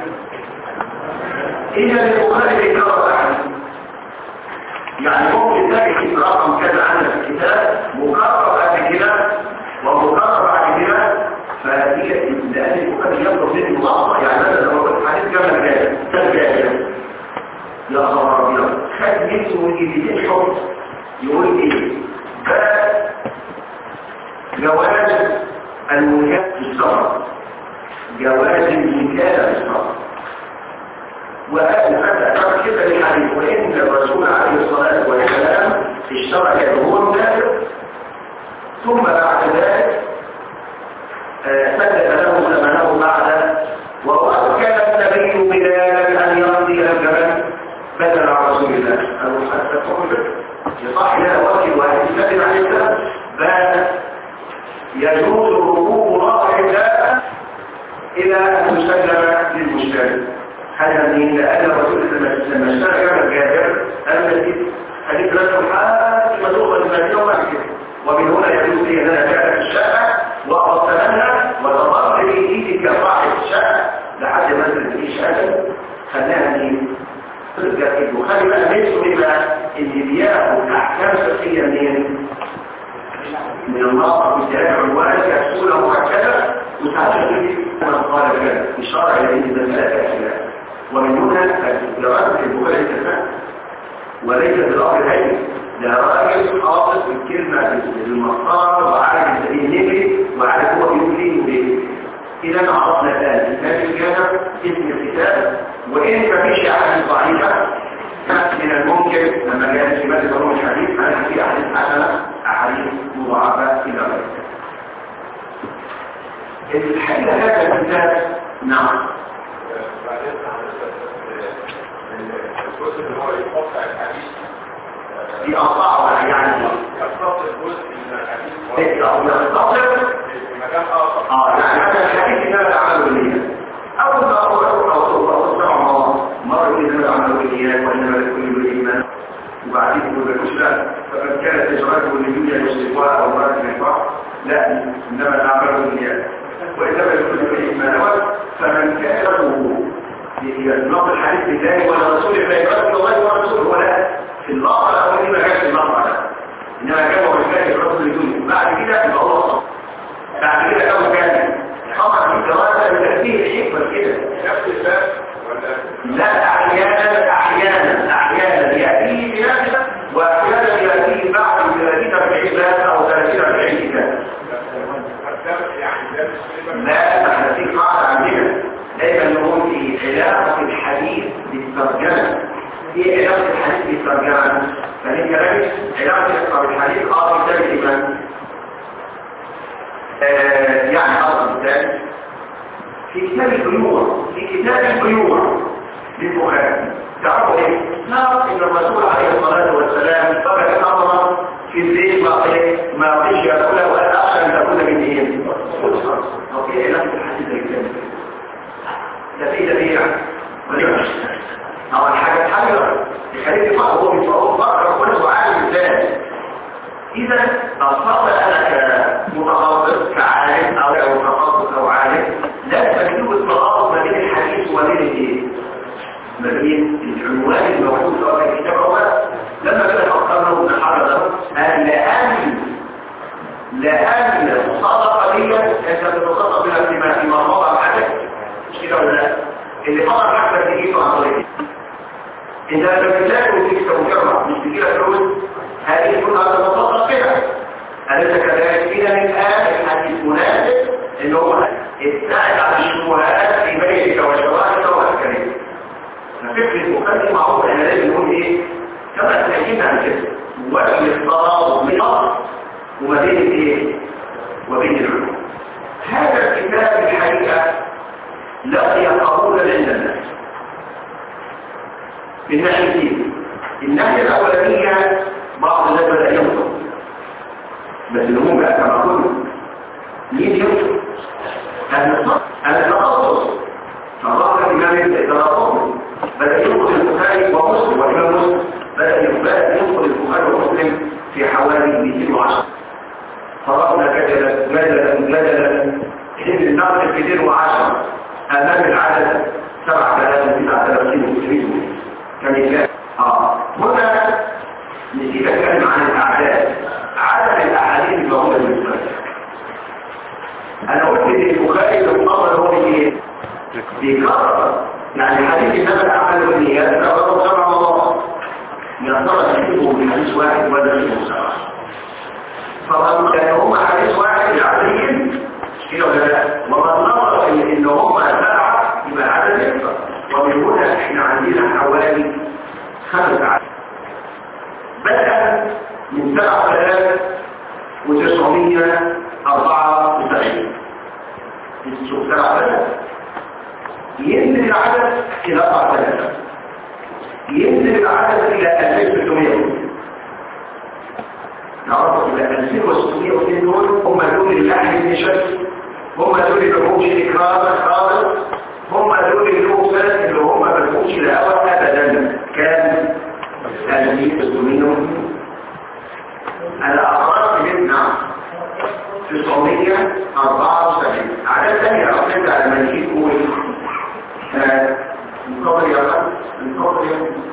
إذا البخاري بيكرر أحاديث يعني ممكن تجد رقم كذا عن الكتاب مكرر بعد كده ومكرر بعد كده فهي لأن البخاري يطلب منه ملاحظة يعني أنا لو قلت حديث كما كان كان يا خبر أبيض خد نفسه من جديدين حكم يقول إيه؟ ده جواز المجاز في السفر جواز المجاز في السفر وقال هذا أمر كده للحديث وإن الرسول عليه الصلاة والسلام اشترك الأمور ذلك ثم بعد ذلك سدد له ثمنه بعد ووكل النبي بلالا أن يرضي الجبل بدل عن رسول الله قالوا حتى تقول يصح له وكل واحد يسلم عليه السلام بل يجوز ركوب رفع الله إلى أن يسلم للمشتري هذا من لأن الرسول لما اشترى كما الجابر الذي حديث رجل حاج مدوغ المدينة وما كده ومن هنا يجوز لي أن أنا فعلا في الشقة وأصلنا وتضرب لي إيدي كصاحب الشقة لحد ما أنزل في شهادة خلاها دي البخاري بقى نفسه بما اللي بياخد أحكام فقهية منين؟ من الناطق بالكلام عنوان كسولة مؤكدة وتعالى من قال كذا إشارة إلى أن المسألة كذا ومن هنا الإجراءات البخاري كذا وليس بالأمر هاي ده راجل حافظ الكلمة بالمسار وعارف السبيل نجري وعارف هو بيقول ايه وبيه إذا عرفنا الآن كتاب الجامع اسم الكتاب وإن مفيش أحاديث ضعيفة من الممكن لما كانت في مادة علوم الحديث أن في أحاديث حسنة أحاديث مضاعفة إلى غيرها الحقيقة هذا الكتاب نعم الجزء اللي هو يقطع الحديث دي أصعب يعني يقتصر جزء من الحديث يختصر في مكان اخر اه يعني هذا الحديث اللي انا عمله بالنية اول ما اقول اقول اقول اقول سمع الله مرة كده انا عمله بالنيات وانما لكل بالايمان وبعدين يقول لك مش لا فقد كانت اجراءته النبية يصدقها او مرات النفاق لا انما نعمله بالنيات وانما لكل بالايمان فمن كان له يطلق الحديث بالله ولا رسول الله يقول الله ورسوله ولا في اللقطة الاولى ما كانش في اللقطة ده انما كان هو الكاتب الرسول يقول بعد كده يبقى هو صح بعد كده لو كان طبعا في دراسة بتنبيه الحكمة كده نفس الباب ولا لا أحيانا أحيانا أحيانا يأتي بنفسه وأحيانا يأتي بعد 30 40 باب أو 30 40 كتاب الدرس يعني درس كلمة لا احنا في قاعدة عندنا دايما نقول في علاقة الحديث بالترجمة ايه علاقة الحديث بالترجمة؟ فليه كلامي علاقة الحديث اه في ذلك من آه يعني أصلا مثال في كتاب البيوع في كتاب البيوع للبخاري تعرفوا ايه؟ نعرف ان الرسول عليه الصلاة والسلام ترك امرا في البيت ما ايه؟ ما فيش ياكله ولا اخشى ان تكون من ايه؟ وفي علاقة الحديث بالكتاب ده في تبيع أول حاجة تحجر يخليك يفكر هو بيفكر فكر كل عالم ازاي إذا أصبت أنا كمتخصص كعالم أو أو متخصص أو عالم لا تجيب الترابط ما بين الحديث وما بين الإيه؟ ما بين العنوان الموجود سواء في الكتاب أو لا لما كده فكرنا ابن حجر أن لأن لأن الصدقة دي أنت بتتصدق بها فيما في مرضى حاجة مش كده ولا لا؟ اللي فضل حاجة تجيبه عن طريق إذا لم تلاقوا وتكسب وجرع مش تجيلك فلوس هذه تكون هذا مصدق كده أليس كذلك إذا الآن الحديث مناسب إن هو ابتعد عن الشبهات في بيتك وشرائك وأسكريك ففكرة البخاري معروف إحنا لازم نقول إيه كما تأكيد عن كده وجه الصلاة من وما بين الإيه وبين العلوم هذا الكتاب الحقيقة لقي قبولا عند الناس من ناحيتين الناحية الأولانية بعض الناس بدأ ينطق بس الأمور بقى كما قلنا مين ينطق؟ هذا التخصص فقال الإمام التراقم بدأ ينقل البخاري ومسلم والإمام مسلم بدأ ينقل البخاري ومسلم في حوالي 210 فرقنا كجلا مدلا مدلا إن النقل 210 أمام العدد 7000 39 كان يجب آه هنا نسيت أتكلم عن الأعداد عدد الأحاديث الموجودة في الإسلام أنا قلت إن البخاري المفضل هو إيه؟ بيكرر يعني حديث النبي الأعمال والنيات كرره سبع مرات يا ترى تكتبه من حديث واحد ولا فيه سبعة فمن كان هم حديث واحد عاديين كده ولا لا ومن نظر إلى إن هم سبعة يبقى العدد يكثر ومن هنا احنا عندنا حوالي خمس عدد بدأ من سبعة آلاف وتسعمية أربعة وسبعين شوف سبعة آلاف ينزل العدد إلى أربعة آلاف ينزل العدد إلى 2600 نعرف إلى 2600 دول هم دول اللحم بن شكل هم دول اللي همش إكرام خالص هم دول الكوفة اللي هم ما بيكونش الهوى أبدا كان 2600 أنا أقرأت منها 974 عدد ثانية أقلت على المنهيج هو القبر يا رب القبر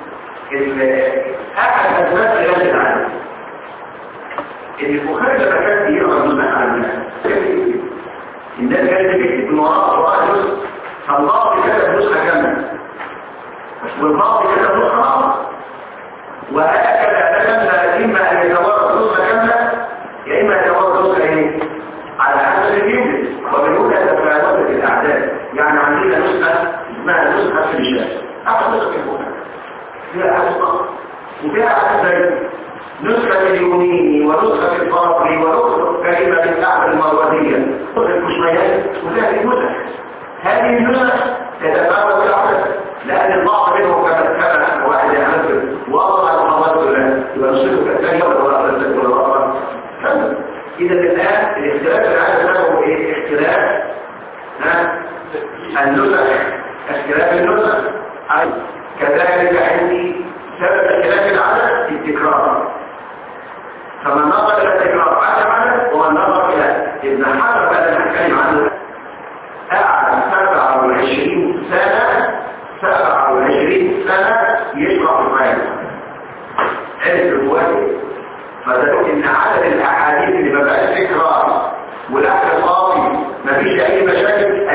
أحد أسباب قياس العدد إن البخاري لما كان بيقرأ المسح على الناس الناس كانت بتكتب من وراء وراء جزء فالله كتب نسخة كاملة والبعض كتب نسخة وهكذا تكلم إما أن يتورط نسخة كاملة يا إما يتورط نسخة إيه؟ على حسب الجنس ومن هنا تفاوتت الأعداد يعني عندنا نسخة اسمها نسخة في الشام أحد نسخة البخاري فيها أسقط وفيها أسقط نسخة اليونيني ونسخة الفاطري ونسخة كلمة الأحد المروزية نسخة الكشميات وفيها النسخ هذه النسخ تتفاوت العدد لأن البعض منهم كما كما واحد يعرف وضع المحافظة له يبقى نسخة الثانية ولا ولا ولا ولا إذا الآن الاختلاف العدد له إيه؟ اختلاف ها النسخ اختلاف النسخ أي كذلك عندي سبب اختلاف العدد التكرار فمن نظر إلى التكرار عدد عدد ومن نظر إلى ابن حجر بعد أن نتكلم عنه قعد 27 سنة 27 سنة يشرح القرآن عرف الواجب فتقول ان عدد الاحاديث اللي ما بقاش تكرار والاحد فاضي مفيش اي مشاكل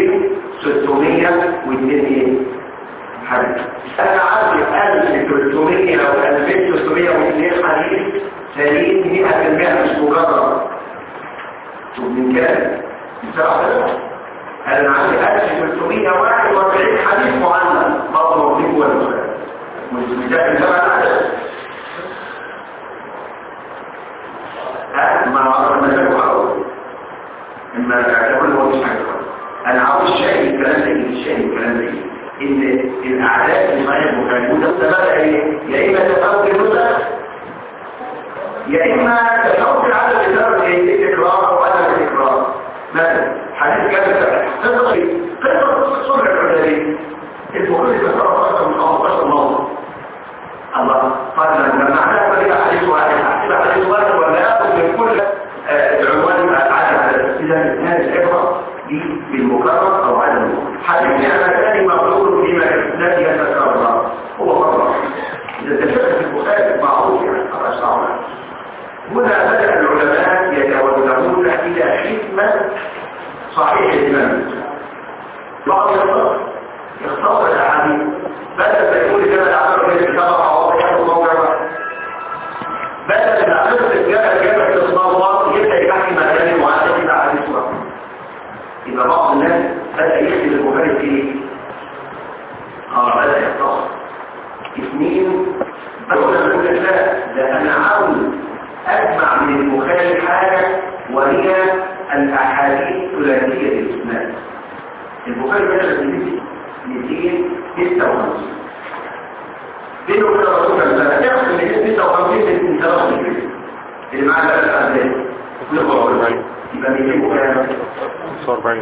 2602 حديث انا عندي 1300 او 2302 حديث سليم 100% مش مجرد شوف من كام بصراحه انا عندي 1341 حديث معلق برضه موجود جوه البخاري مش ده الجمع العدد ما عرفنا له عاوز اما تعتبر هو مش حاجه انا عاوز شيء الكلام ده الشيء الكلام ده ان الاعداد في صحيح البخاري وده بدا ايه يا اما تفاوت النسخ يا اما تفاوت العدد بسبب ايه التكرار او عدم التكرار مثلا حديث كذا قصه قصه صلح الحديبيه البخاري ذكر اكثر من 15 موضوع الله قال لما احنا كده حديث واحد احسب حديث واحد ولا اخذ من كل عنوان عدد اذا هذه العبره دي بالمكرر او عدم المكرر حديث انا ثاني مقبول فيما الذي يتكرر هو مره اذا تشبه في البخاري معروف يعني خلاص تعالى هنا بدا العلماء يتوجهون الى حكمه صحيح الامام بعض الناس يختصر الاحاديث بدل ما يقول الجبل العمر في الكتاب واضح وموجع بدل ما قصه الجبل جبل تصنع البخاري فيه اه بدأ يتصل اثنين بقول لك لا ده انا عاوز اجمع من البخاري حاجة وهي الاحاديث ثلاثية الاسناد البخاري بدأ في 256 بينه وبين الرسول صلى الله عليه وسلم ياخد من 56 من 53 اللي معاه بقى الأعداد أربعين يبقى بيجيبوا كام؟ خمسة وأربعين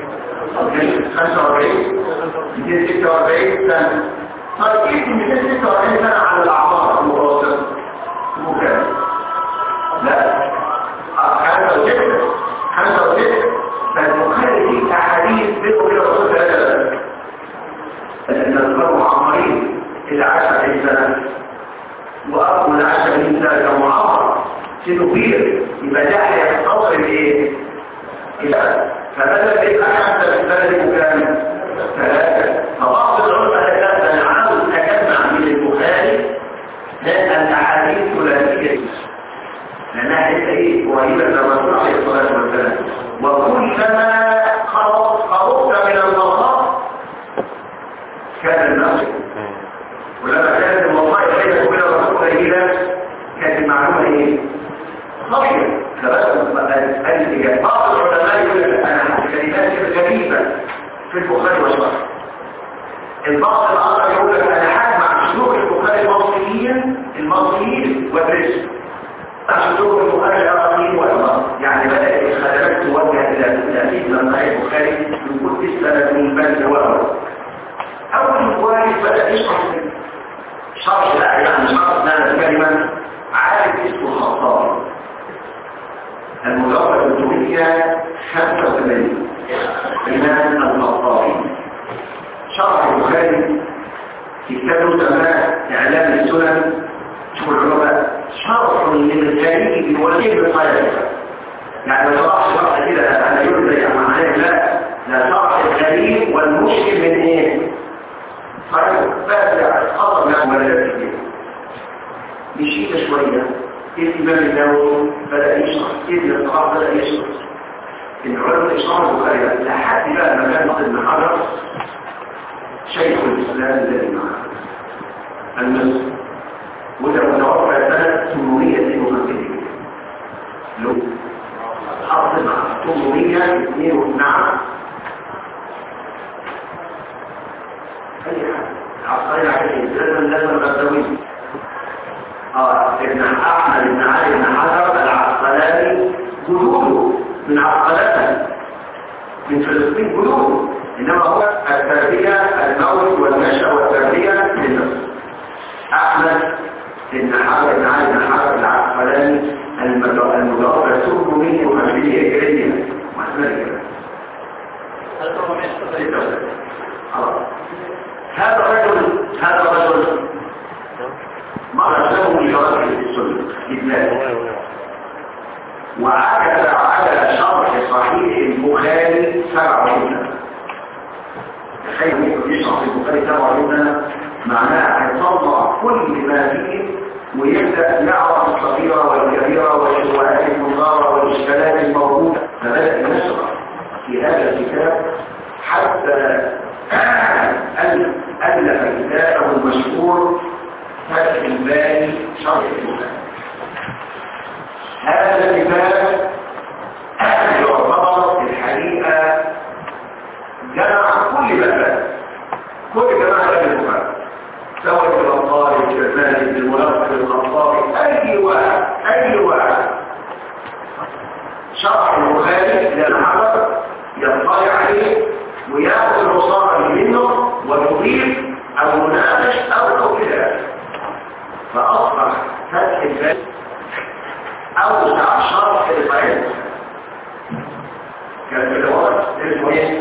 45 246 سنة طيب ايه 246 سنة على الأعمار المتوسطة؟ مو كام؟ لا 65 65 فالبخاري فيه أحاديث بينه وبين الرسول صلى الله عليه وسلم لأن الأخبار معمرين اللي عاش 20 سنة وأقوى اللي عاش 80 سنة كان معمر سنه كبير يبقى ده هيختصر الايه؟ إلى فبدل يبقى حتى في البلد مكان ثلاثة فبعض العلماء ثلاثة أنا عاوز أجمع من البخاري الأحاديث ثلاثية لأنها لسه إيه قريبة من الرسول عليه الصلاة والسلام وكلما خرجت خرجت من المصاف كان النصر ولما كانت الموضوع بينك وبين الرسول قليلا كانت المعلومة ايه؟ صحيح فبدأ الإجابة بعض العلماء يقول لك أنا كلمات غريبة في البخاري وشرح البعض الآخر يقول لك أنا هجمع شروط البخاري المصريين المصريين والرزق شروط البخاري العراقيين والعراق يعني بدأت الخدمات توجه إلى تأثير من صحيح البخاري من كل السنة من بلد وأول أول البخاري بدأ يشرح شرح لا يعني شرح لنا الكلمة عارف اسمه الخطاب المجرد الدنيا 85 إمام الخطابي شرح البخاري كتابه سماه إعلام السنن شوف العلماء شرح للخارجي بوجه بالطيب يعني ما شرحش شرح كده أنا يقول زي معناه لا لا شرح الغريب والمشكل من إيه؟ طيب بس خطر نعم ولا كتير مشيت شوية الإمام النووي بدأ يشرح ابن الصحابة بدأ يشرح العلماء إشراح البخاري لحد بقى ما كان ابن حجر شيخ الإسلام الذي معه المصر وده متوفى سنة 852 له حط مع 802 نعم أي حاجة عصرين عليه لازم لازم الغزوي ابن احمد بن علي بن حجر العسقلاني جنوده من عسقلانه من فلسطين جنوده انما هو التربيه الموت والنشا والتربيه لمصر احمد بن حجر بن علي بن حجر العسقلاني المتوفى 750 هجريه واسمه هذا الرجل هذا الرجل مرة له إشارات السنة لله وعكس على شرح صحيح البخاري سبع سنة تخيل يشرح البخاري سبع سنة معناها هيطلع كل ما فيه ويبدأ يعرف الصغيرة والكبيرة والشبهات المنظارة والإشكالات الموجودة فبدأ يشرح في هذا الكتاب حتى ألف كتابه المشهور فتح الباري شرح البخاري هذا الكتاب يعتبر الحقيقة جمع كل مكان كل جماعة البخاري سواء الأنصار الجزائري المنافق الخطابي أي واحد أي واحد شرح البخاري للحرب يطلع عليه وياخذ المصارى منه ويضيف أو يناقش أو أو كده فأصبح فتح الباب أوسع شرح البيان كان في الوقت اسمه ايه؟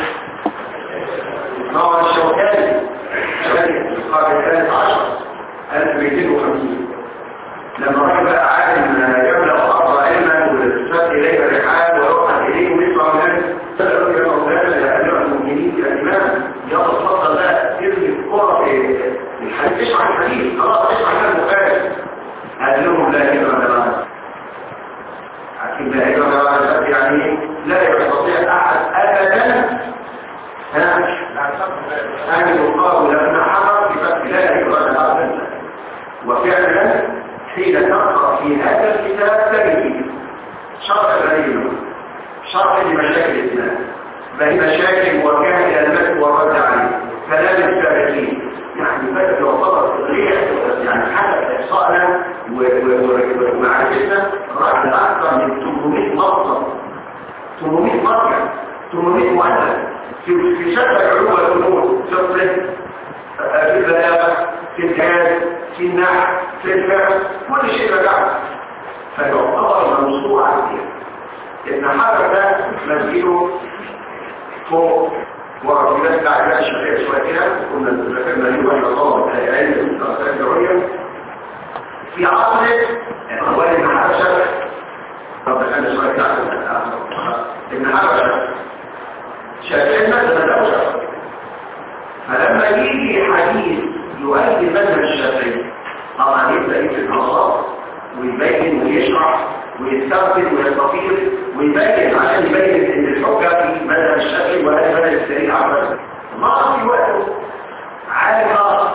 نوع الشوكاني شوكاني القرن الثالث عشر 1250 لما راح بقى عالم يبلغ أرض علما والاستفاد إليه الرحال ويوحد إليه ويسمع من سألوا يا مولانا يا أمير المؤمنين يا إمام يلا اتفضل بقى ارمي الكرة في الحديث اشرح الحديث خلاص اشرح كده البخاري قال لهم لا كده ولا لا عارفين لا كده ولا لا يعني لا يستطيع أحد أبدا ها أن يقال ابن حجر بفتح لا يقال هذا وفعلا حين تقرأ في هذا الكتاب تجد شرح غريب شرح لمشاكل الإسلام بل مشاكل وكان المد والرد عليه كلام السابقين يعني بدأ يعتبر غير يعني حسب إحصائنا ومعرفتنا راح لأكثر من 800 مصدر 800 مرجع 800 مؤلف في في شتى العلوم والفنون في الطب في البلاغه في الجهاز في النحو في الفقه كل شيء رجع فيعتبر موضوع كبير ان حرف ده مسجده فوق ورجلات تعبير الشافعي شويه كده كنا ذكرنا ليه وحده الله العلم الدراسات الدعويه في عصر اخوان ابن حبشه طب انا شويه كده ابن حبشه شافعي مثلا له شافعي فلما يجي حديث يؤدي مذهب الشافعي طبعا يبدا يكتب النصارى ويبين ويشرح ويستغفر ويستطير ويبين عشان يبين ان الحجه في مذهب الشافعي ولا مذهب السريع عبد ما في وقته عالم اخر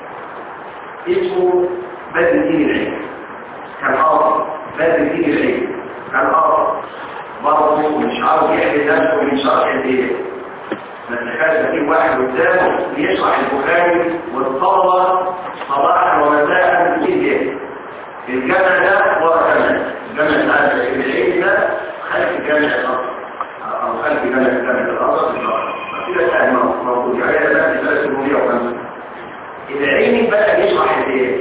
اسمه بدر الدين العلم كان قاضي بدر الدين العلم كان قاضي برضه مش عاوز يحكي نفسه من شرح الدين بس كان في واحد قدامه بيشرح البخاري والطلبه صباحا ومساء في الجامع الجامع ده ورا جامع الجامع بتاع العلم ده خلف جامع الازهر او خلف جامع جامع الازهر في شهر كده سهل موجود يعني ده بس درس 805 العلم بدا يشرح الايه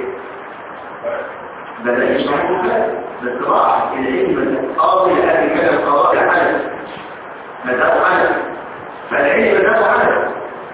بدأ يشرح البخاري بالقراءة العلم قاضي لأهل كان القضاء حدث مذهب حدث فالعلم مذهب حدث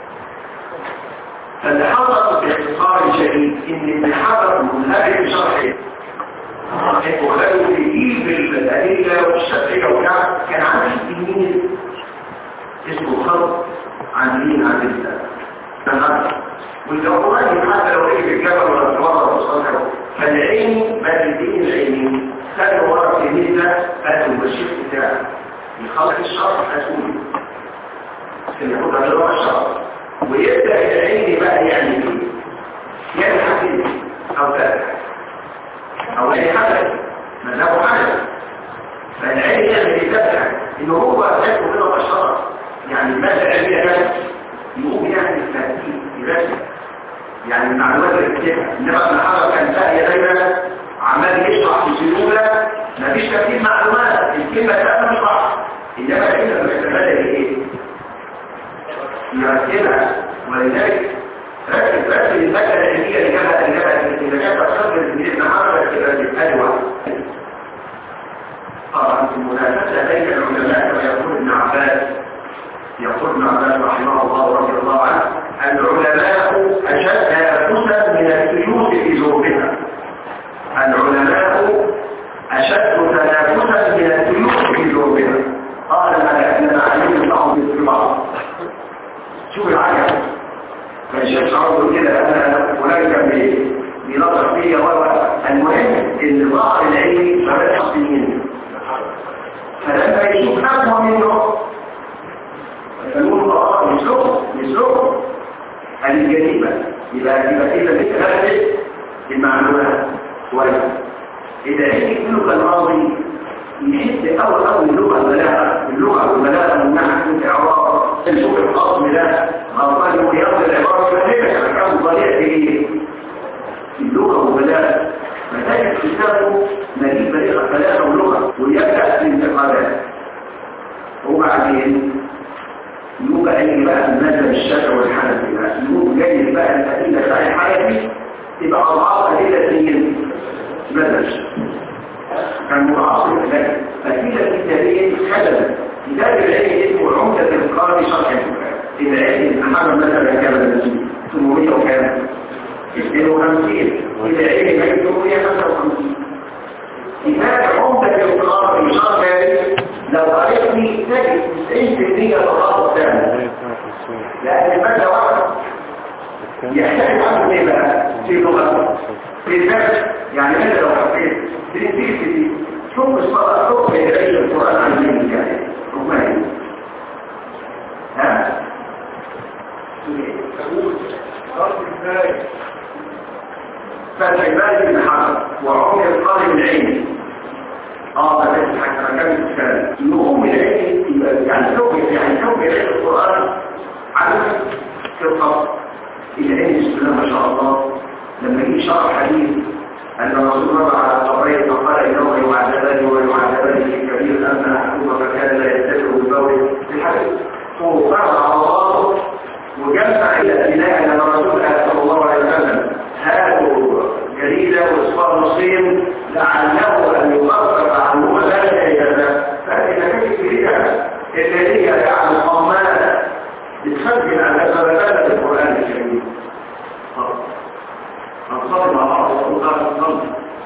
فاللي حصل باختصار شديد ان ابن حجر منهج شرحي البخاري بيجيب الأدلة والشافعية وبتاع كان عندي تلميذ اسمه خلق عن مين عن الله تمام والجواب حتى لو ايه بالجبل ولا الجوار ولا الصدر فالعلم بدل الدين العلمي كان ورا في ميزة قال الشيخ بتاعه يخلق الشرط أسولي كان ياخد على لغة الشرط ويبدأ العلم بقى يعني ايه يعني حديث أو ثلاثة أو أي حدث مذهب حدث فالعلم يعني يتبع إن هو ذاته من الشرط يعني المادة العلمية كانت يقوم يعني التهديد يرسل يعني المعلومات اللي بتجيبها انما ابن حجر كان ساقي دايما عمال يشرح في سلوكه مفيش ترتيب معلومات الكلمه تبقى مش صح انما الكلمه الاستفاده ايه؟ يرتبها ولذلك ركز ركز الماده العلميه اللي جابها اللي جابها اللي جابها تصدر من ابن حجر تبقى تبقى واحد طبعا في المنافسه بين العلماء كما يقول ابن عباس يقول ابن عباس رحمه الله ورضي الله عنه العلماء أشد تنافسا من السيوف في ذوبها العلماء أشد تنافسا من السيوف في ذوبها قال ما أننا عليم بعض في بعض شوف العجب فالشيخ عرض كده أنا هناك بنظر فيا المهم ان ظهر العلم فبدأ سنين فلما يشوف أقوى منه فنقول اه يسلكه يسلكه هذه الجريمة يبقى يبقى كده بتهدد المعلومات كويس إذا عندك اللغة الماضي يحس أول أول اللغة الملاءة اللغة والملاءة من ناحية الإعراب الشوف الخاص ده غلطان وياخد العبارة كاملة كان ضريع في اللغة والملاءة فتجد كتابه نجيب طريقة ثلاثة ولغة ويبدأ في الانتقالات وبعدين يبقى اي بقى المذهب الشافعي والحنفي بقى يقوم جاي بقى الادله بتاع الحنفي تبقى اضعاف ادله في مذهب كان متعاصر ذلك ادله كتابيه خلل كتاب العلم اسمه عمده القاضي شرح العلم محمد مثلا كان النسيب 800 وكام 52 العلم كان 855 كتاب عمده القاضي شرح لو قريتني تجد 90% تضاد ثاني لأن المادة واحدة يحتاج عنه ايه بقى في لغة في الفرق يعني انت لو حبيت تنتيج دي شوف الصلاة شوف يدعي القرآن عن مين يعني ربما ها الله ما شاء الله لما يجي شرح حديث أن رسول الله على قبرين فقال إنه يعذبني ويعذبني في كبير أما أحكم فكان لا يتبع بقول في الحديث فقرأ الله وجمع إلى بناء أن رسول الله صلى الله عليه وسلم هاتوا جريدة وإصفار نصير لعله أن يخفف عنه ذلك إذا فإذا كانت جريدة الذي يعني القمات بتسجل على سببات القرآن الكريم أنصار مع بعض وأنصار الصمت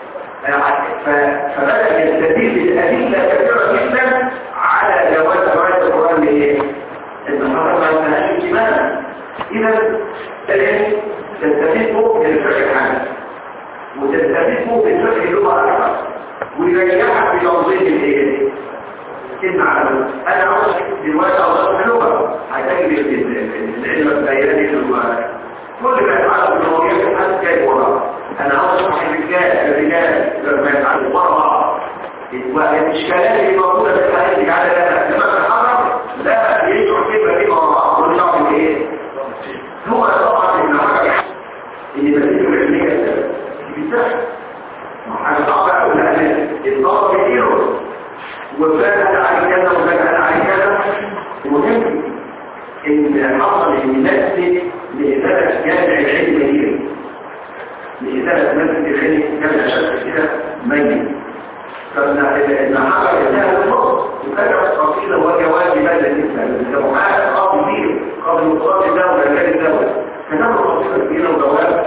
فبدأ يستدل بالأدلة كثيرة جدا على جواز رواية القرآن بإيه؟ إن حرم ما ينتهاش اجتماعا إذا العلم تستفيده بالفقه الحالي وتستفيده بالفقه اللغة الأكبر ويريحك بتنظيم الإيه؟ كلمة على أنا عاوز دلوقتي أوصل اللغة هتجد العلم البياني اللغة كل ما يتعلق بالمواضيع في الحال جاي ورا أنا عاوز أصحح الرجال الرجال لما يتعلق ورا بعض والإشكالات اللي موجودة في الحياة دي على لا لما تتحرك لا يشعر كلمة دي ورا بعض ونشعر بإيه؟ هو طبعا إن حاجة إن بديل العلمية بتسهل حاجة صعبة أوي لأن الطلب كتير وفلان قال عليه كذا وفلان قال عليه كذا المهم ان حصل ان نفسي لإزالة جامع العلم كبير لإزالة مسجد العلم كان أشد كده ميت فإن حصل إزالة الفرص وكانت قصيدة وجواز بلد الإسلام الجمعات قاضي كبير قاضي مصاب الدولة غير الدولة كتاب قصيدة كبيرة وجواز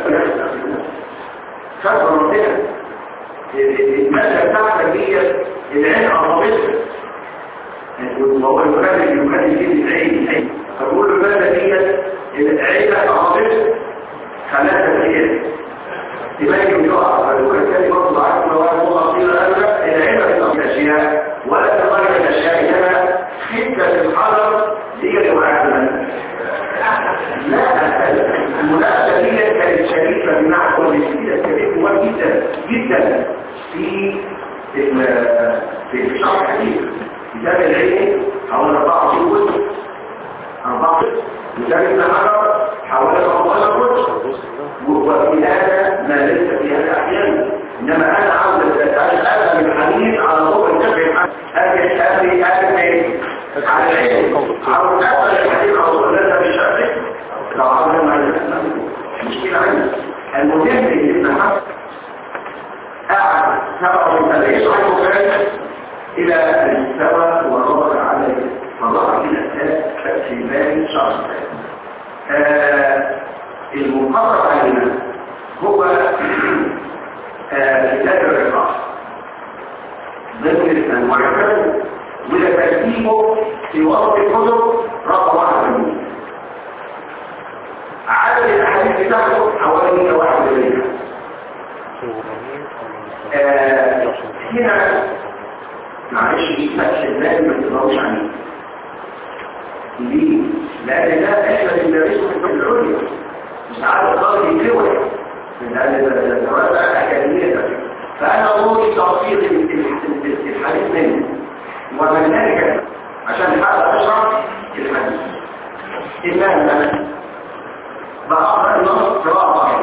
خبر ربنا المادة بتاعتك دي العين أصابتها وهو المكلف يكلف فيه العين فقول له المادة دي العين أصابتها ثلاثة أيام تبين يقع فالوكا كان برضه عارف لو أنا مصير أنا العين في الأشياء ولا تغير الأشياء إنما حتة الحجر هي اللي وقعت لا المناقشة دي كانت شريفة بمعنى كل شيء كانت مهم جدا جدا في في الشرح الحديث كتاب العلم حوالي 24 جزء 4 كتاب ابن حجر حوالي 15 جزء وفي هذا ما ليس في هذا احيانا انما انا عاوز اسال الحديث على ضوء النفع اجي اجي اجي على العلم عاوز اسال الحديث على ضوء النفع بالشرح لو عاوز ما مشكله عندي المهم ان ابن حجر قعد سبع وثلاثين عام إلى أن استوى ورد عليه فظهر إلى الثلاث في باب شهر المقرر علينا هو كتاب الرقاص ضمن المعتمد ولترتيبه في وسط الكتب رقم واحد عدد الأحاديث بتاعته حوالي 181 هنا معلش دي فتح الباب ما تقدروش عليه ليه؟ لأن ده احنا بندرسه في الكتب العليا مش عارف الطالب يتلوح من الدراسة الأكاديمية فأنا أقول تفصيل الحديث منه ومن ذلك عشان حتى أشرح الحديث إمام مثلا بأمر النص قراءة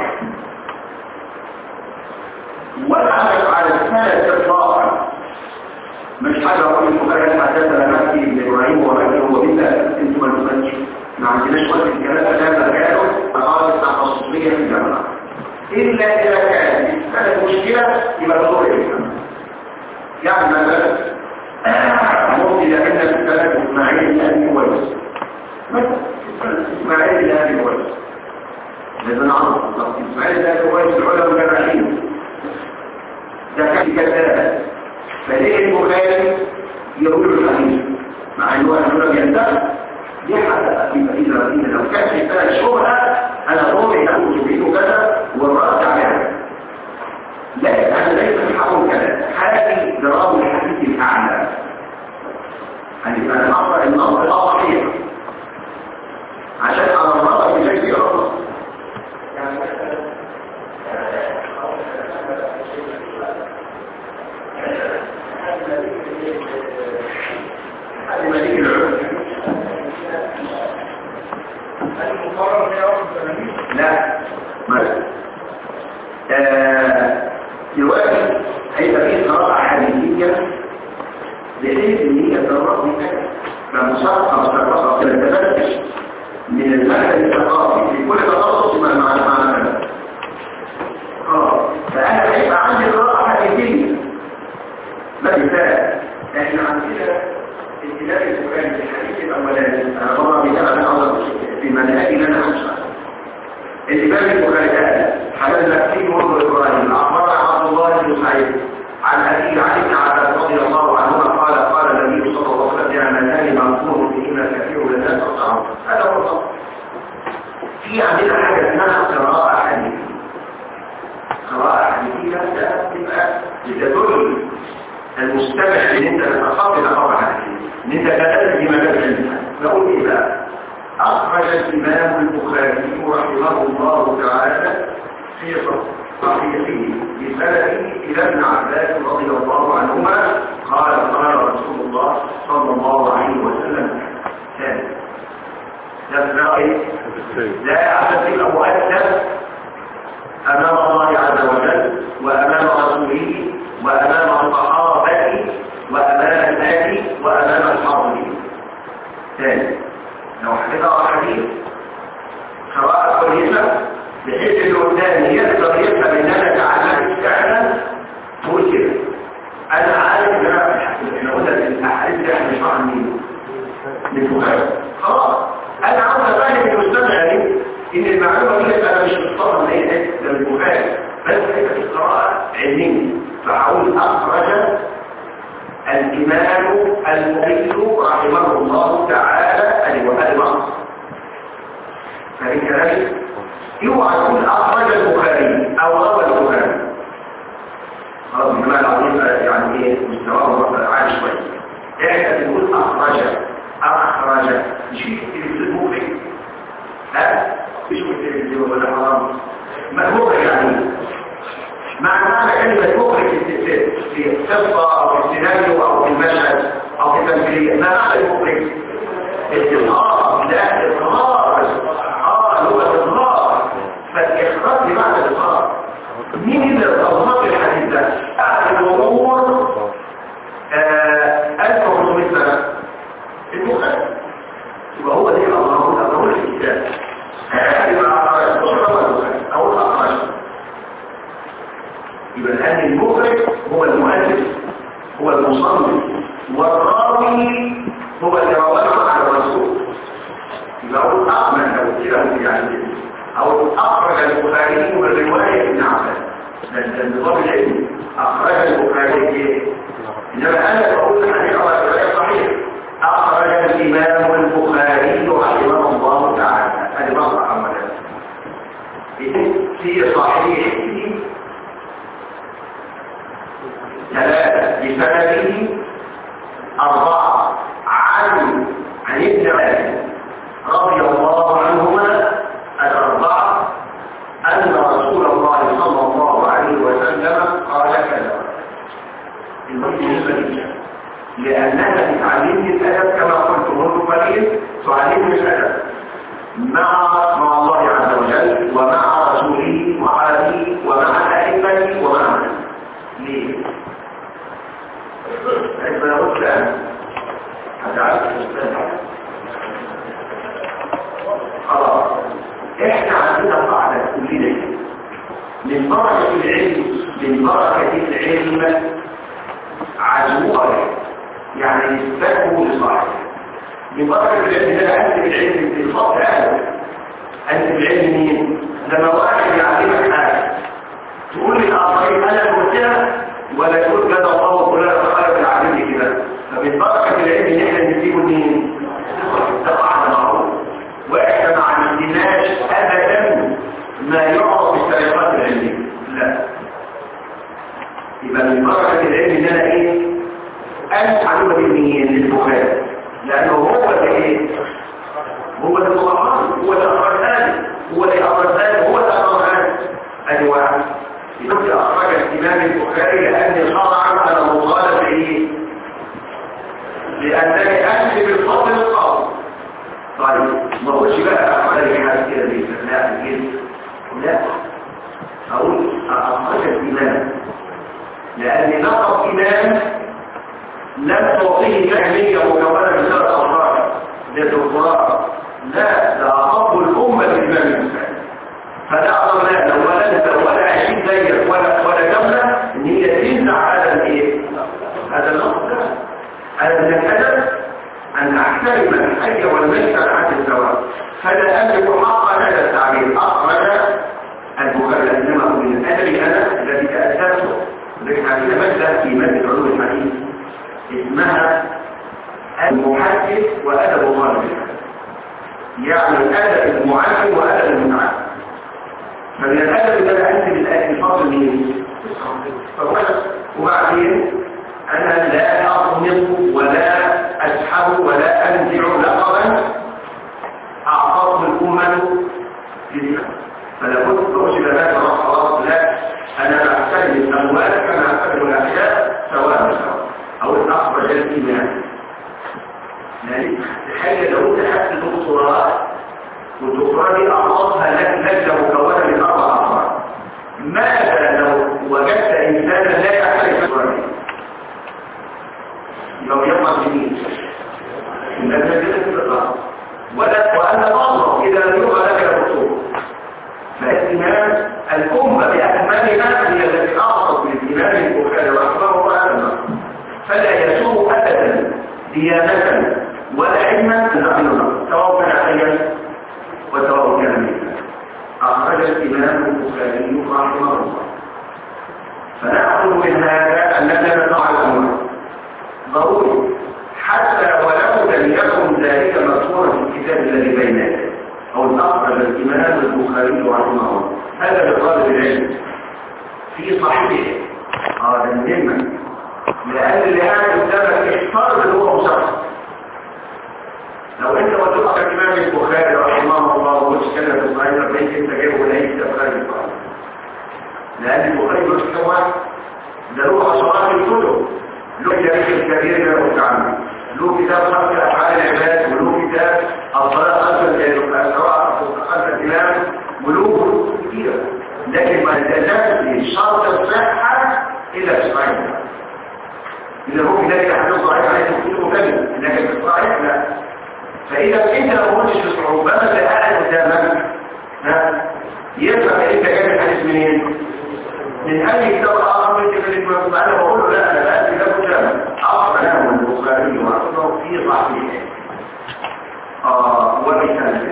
والعمل على السنة إطلاقا مش حاجة أقول لكم بقى حدثنا مكي بن إبراهيم ومكي هو بالله أنتم ما تفهمش ما عندناش وقت الكلام ده كانوا أقارب التخصصية في الجامعة إلا إذا كان كانت مشكلة يبقى ضروري يفهم يعني مثلا ممكن لأن في السنة إسماعيل الأهلي كويس مثلا إسماعيل الأهلي كويس لازم نعرف إسماعيل الأهلي كويس العلماء مجرحين ده كان كذاب فليه البخاري يقول الحديث مع انه انا بينتهي دي حتى في مدينه مدينه لو كان في ثلاث شبهه انا ضمن يقول تريد كذا والرد عليها لا انا ليس في حقه كذا حاجه ضراب الحديث الاعلى يعني انا اقرا النص الاصحيح عشان انا الرد بشكل اخر يعني هذه مليك العلم لا فمثقف ثقافة تتفتش من المدى الثقافي في كل تخصص مع مع مع اه فأنا هيبقى عندي قراءة حديثية مثال احنا عندنا الكتاب القرآن في الحديث الأولاني أنا مرة بتاع أنا أول في منهجي اللي أنا أمشي الإمام البخاري قال حدثنا فيه مرض إبراهيم أخبرنا عبد الله بن سعيد عن أبي عن ابن عباس رضي الله عنهما قال قال النبي صلى الله عليه وسلم جعلنان مغفور فيهما كثير من الناس أصحابه هذا هو الصوت في عندنا حاجة اسمها قراءة حديثية قراءة حديثية ده تبقى بتدل المستمع ان انت تتخطي ثقافة حديثية ان انت كتبت في مجال علمها نقول ايه بقى أخرج الإمام البخاري رحمه الله تعالى في صحيحه بسنده إلى ابن عباس رضي الله عنهما قال قال رسول الله صلى الله عليه وسلم ثاني ده ايه؟ لا أحد يبقى مؤثر أمام الله عز وجل وأمام رسوله وأمام الصحابة وأمام الناس وأمام الحاضرين ثاني لو حفظها حديث قراءة كويسة بحيث اللي قدامي يقدر يفهم ان انا تعلمت فعلا تقول كده انا عارف ان انا احنا قلنا الاحاديث دي احنا مش عن مين من فقهاء خلاص انا عاوز افهم المستمع دي ان المعلومه دي انا مش مضطر ان هي ده من فقهاء بس هي في القراءه علميه فهقول اخرج الإمام المبين رحمه الله تعالى الوحيد فإن كذلك اوعى تقول أخرج البخاري أو روى البخاري خلاص الجماعة العظيم يعني ايه مستواه عالي شوية احنا بنقول أخرج أخرج مش في التلفزيون مخرج ها مش في التلفزيون ولا حرام ما مخرج يعني معنى معنى كلمة مخرج في القصة أو في السيناريو أو في المشهد أو في التمثيلية ما معنى المخرج؟ الإظهار لا إظهار آه هو الإظهار فالإخراج بمعنى الإظهار مين اللي أظهر الحديث ده؟ أهل الأمور ألف وخمسمائة سنة المخرج يبقى هو ده الأظهر الأظهر الكتاب يبقى أخرج أو الأخرج يبقى الآن المخرج هو المؤلف هو المصنف والراوي هو اللي رواه على الرسول يبقى هو أقمن لو كده يعني أو أخرج البخاري من رواية ابن عباس ده النظام العلمي أخرج البخاري إيه؟ إنما أنا بقول الحديث على الرواية صحيح أخرج الإمام البخاري رحمه الله تعالى هذه بعض عمله في صحيحه ثلاثة بسببه أربعة عن عن ابن عباس رضي الله عنهما الأربعة أن رسول الله صلى الله عليه وسلم قال كذا المسلم لأنها تعلمني الأدب كما قلت منذ قليل تعلمني الأدب مع مع الله عز وجل ومع رسوله وعليه ومع أئمته ومع ليه؟ عندما نقول الآن هتعرف خلاص احنا عندنا قاعدة كلنا من بركة العلم من بركة العلم عزوها يعني نسبته لصاحبه من بركة العلم ده أنت بالعلم في الفضل هذا أنت بالعلم مين؟ لما واحد يعلمك حاجة تقول لي الآخرين أنا قلتها ولا يقول كذا الله وكلنا تخالف العالم كده فمن بركة العلم ان احنا نجيبه مين؟ ده قاعدة معروف واحنا ما عندناش ابدا ما يعرف بالطريقات العلمية لا يبقى من بركة العلم ان انا ايه؟ أنت معلومة بالمين للبخاري لأنه هو اللي ايه؟ هو اللي القرآن هو اللي أخرج هذا هو اللي أخرج هذا هو اللي أخرج هذا أدي واحد يمكن أخرج الإمام البخاري لأني خضع على مطالب إيه؟ لأنني أمشي بالفضل القول طيب ما هوش بقى أخرج حاجة كده دي لا الجنس لا أقول أخرج الإمام لأن لقب إمام لم تعطيه فهمية مكونة من ثلاث أخراج كلمة الحي والميت عن حد الزواج فلا أملك حق هذا التعبير أخرج البخاري إنما من أدري أنا الذي تأسسته لكن عندنا مادة في مادة علوم الحديث اسمها المحدث وأدب طالب الحديث يعني أدب المعلم وأدب المتعلم فمن الأدب ده أنت بالآية الفضل مين؟ وبعدين أنا لا أظلم ولا أسحب ولا أنزع لقبا أعطاه الأمة لله فلا بد تؤجل هذا خلاص لا أنا أحتاج الأموال كما أحتاج الأحياء سواء سواء أو الأخرج الإيمان يعني تخيل لو أنت خدت دكتوراه والدكتوراه دي أعطتها لك لجنة مكونة من أربع أفراد ماذا لو وجدت إنسانا لا يحتاج الدكتوراه لو يقع جميل إنك تجد في الأرض ولا وأن تنظر إذا لم يبقى لك الرسول فالإمام الأمة بأكملها هي التي أعطت للإمام البخاري رحمه الله فلا يسوء أبدا ديانة ولا علما نقلنا سواء كان حيا وسواء كان ميتا أخرج الإمام البخاري رحمه الله فنأخذ من هذا أننا نضع الأمر ضروري حتى ولو لم يكن ذلك مذكورا في الكتاب الذي بين يديه او الاخرج الامام البخاري رحمه الله هذا لطالب العلم في صحيحه هذا مهما لان اللي قاعد قدامك اختار اللي هو مشخص لو انت وجدت الامام البخاري رحمه الله وتتكلم في صحيح فانت انت جايبه من اي كتاب خارج لان البخاري مش كمان ده له عشرات الكتب له تاريخ الكبير ده متعمل له كتاب خلق افعال العباد وله كتاب الصلاه خلف القراءه خلف الامام وله كتير لكن ما التزمش شرط الصحه الا الصحيح اذا هو كذلك حديث صحيح عليه كتير مكلم لكن في الصحيح لا فاذا انت ما قلتش في صعوبه اللي قاعد قدامك ها يفهم انت جايب الحديث منين من اي كتاب اخر من كتاب المفهوم انا بقول له لا انا بقى كتاب كتاب اخرجه البخاري وحفظه في صحيحه اه وبسند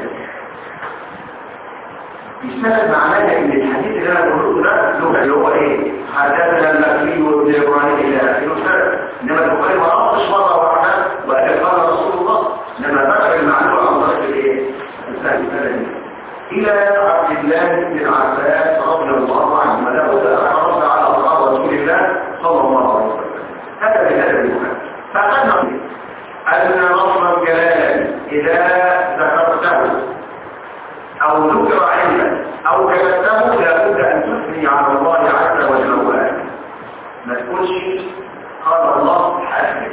بسند معناه ان الحديث اللي انا بقوله ده لغه اللي هو ايه حدثنا المكي وابن ابراهيم الى اخره انما البخاري ما نطش مره واحده وقال قال رسول الله لما ذكر المعلومه عن طريق الايه السند إلى عبد الله بن عباس رضي الله عنه وله أعرض على أصحاب رسول الله صلى الله عليه وسلم هذا من هذا المكان فقد نقول أن رفض الجلال إذا ذكرته أو ذكر علما أو كتبته لابد أن تثني على الله عز وجل ما تقولش قال الله حسبك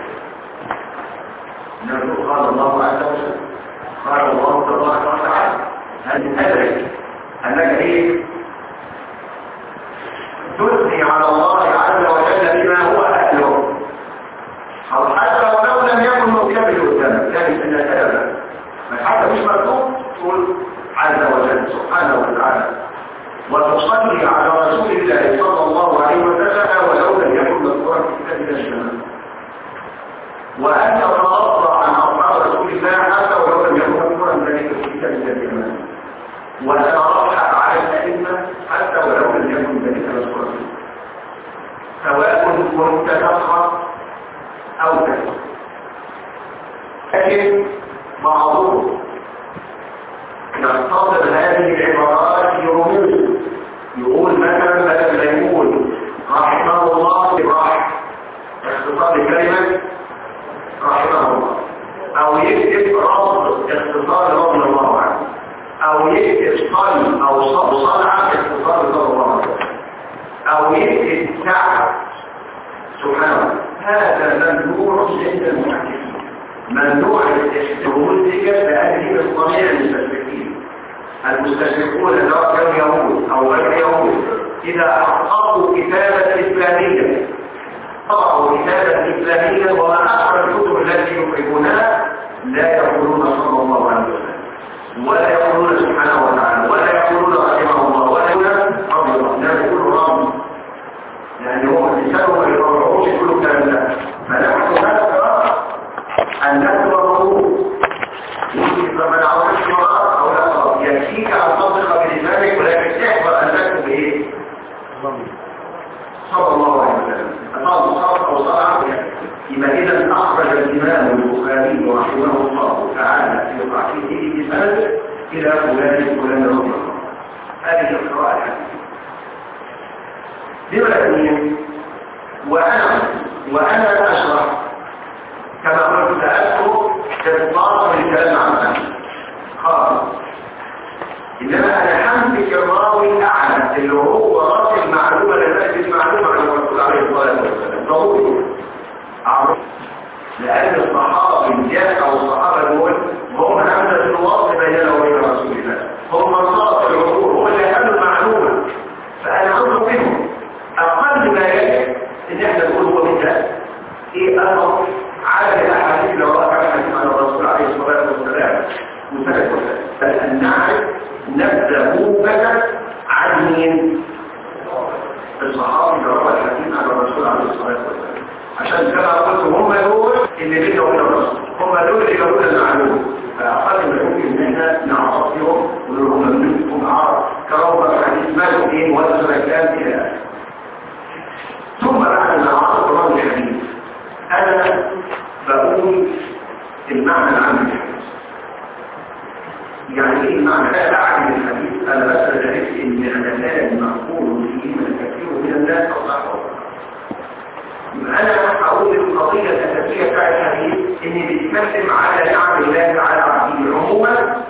نقول قال الله عز وجل قال الله تبارك وتعالى هل أدرك أنك إيه تثني على الله عز وجل بما هو أهله أو حتى ولو لم يكن مكمل قدامك لكن إن كلامك حتى مش مكتوب تقول عز وجل سبحانه وتعالى وتصلي على رسول الله صلى الله عليه وسلم ولو لم يكن مذكورا في كتاب الجنة وأن تترضى عن أصحاب رسول الله حتى ولو لم يكن مذكورا ذلك في كتاب الجنة وأنا أرحب على الأئمة حتى ولو لم يكن ذلك مذكورا سواء كنت تفخر أو تفخر لكن بعضهم يختصر هذه العبارات يرمز يقول مثلا بدل ما يقول رحمه الله براح اختصار كلمة رحمه الله او يكتب رفض اختصار رضي الله عنه او يكتب صل او صنع اختصار رضي الله عنه او يكتب سعد سبحانه هذا ممنوع عند المحدثين ممنوع الاستخدام ذكر بأهله الصنيع المستشرقين المستشرقون سواء كانوا يهود او غير يهود اذا حققوا كتابة اسلامية طبعوا كتابة اسلامية وما اكثر الكتب التي يحبونها لا يقولون صلى الله عليه وسلم ولا يقولون سبحانه وتعالى ولا يقولون رحمه الله ولا يقولون رضي الله لا يقولون رضي يعني هو لسانه ما يطلعوش كل الكلام ده فنحن نذكر أن نذكره الله تعالى في رحمته بسند إلى فلان فلان رضي الله هذه القراءة الحديثة بما وأنا وأنا أشرح كما قلت سأذكر تطلاق الكلام عن ذلك خالص إنما أنا حمسك الراوي الأعلى اللي هو راس المعلومة لنفس المعلومة عن الرسول عليه الصلاة والسلام ضروري أعرف لأن الصحابة الجاء أو الصحابة دول هم همزة الوصل بيننا وبين رسول الله هم الصادق العقول هم اللي أخذوا المعلومة فأنا أطلب منهم أقل ما يجب إن إحنا نقول هو مثال إيه أمر عدد الأحاديث لو رأى الحديث عن الرسول عليه الصلاة والسلام وسلك بل أن نعرف نبذه عن مين؟ الصحابي اللي روى الحديث عن الرسول عليه الصلاة والسلام عشان كما قلت هم دول اللي بينهم وبين الرسول هم دول اللي جابوا لنا المعلومه فاقل ما يمكن ان احنا نعرفهم ونقول هم منكم عرب كروه الحديث مالهم ايه ولا كان الى اخره ثم بعد ما عرف الله الحديث انا بقول المعنى العام للحديث يعني ايه المعنى لا اعلم الحديث انا بس عرفت ان انا مقبول فيه من كثير من الناس او صح انا اقول القضيه الاساسيه بتاع الحديث اني بيتكلم على نعم الله على عبده عموما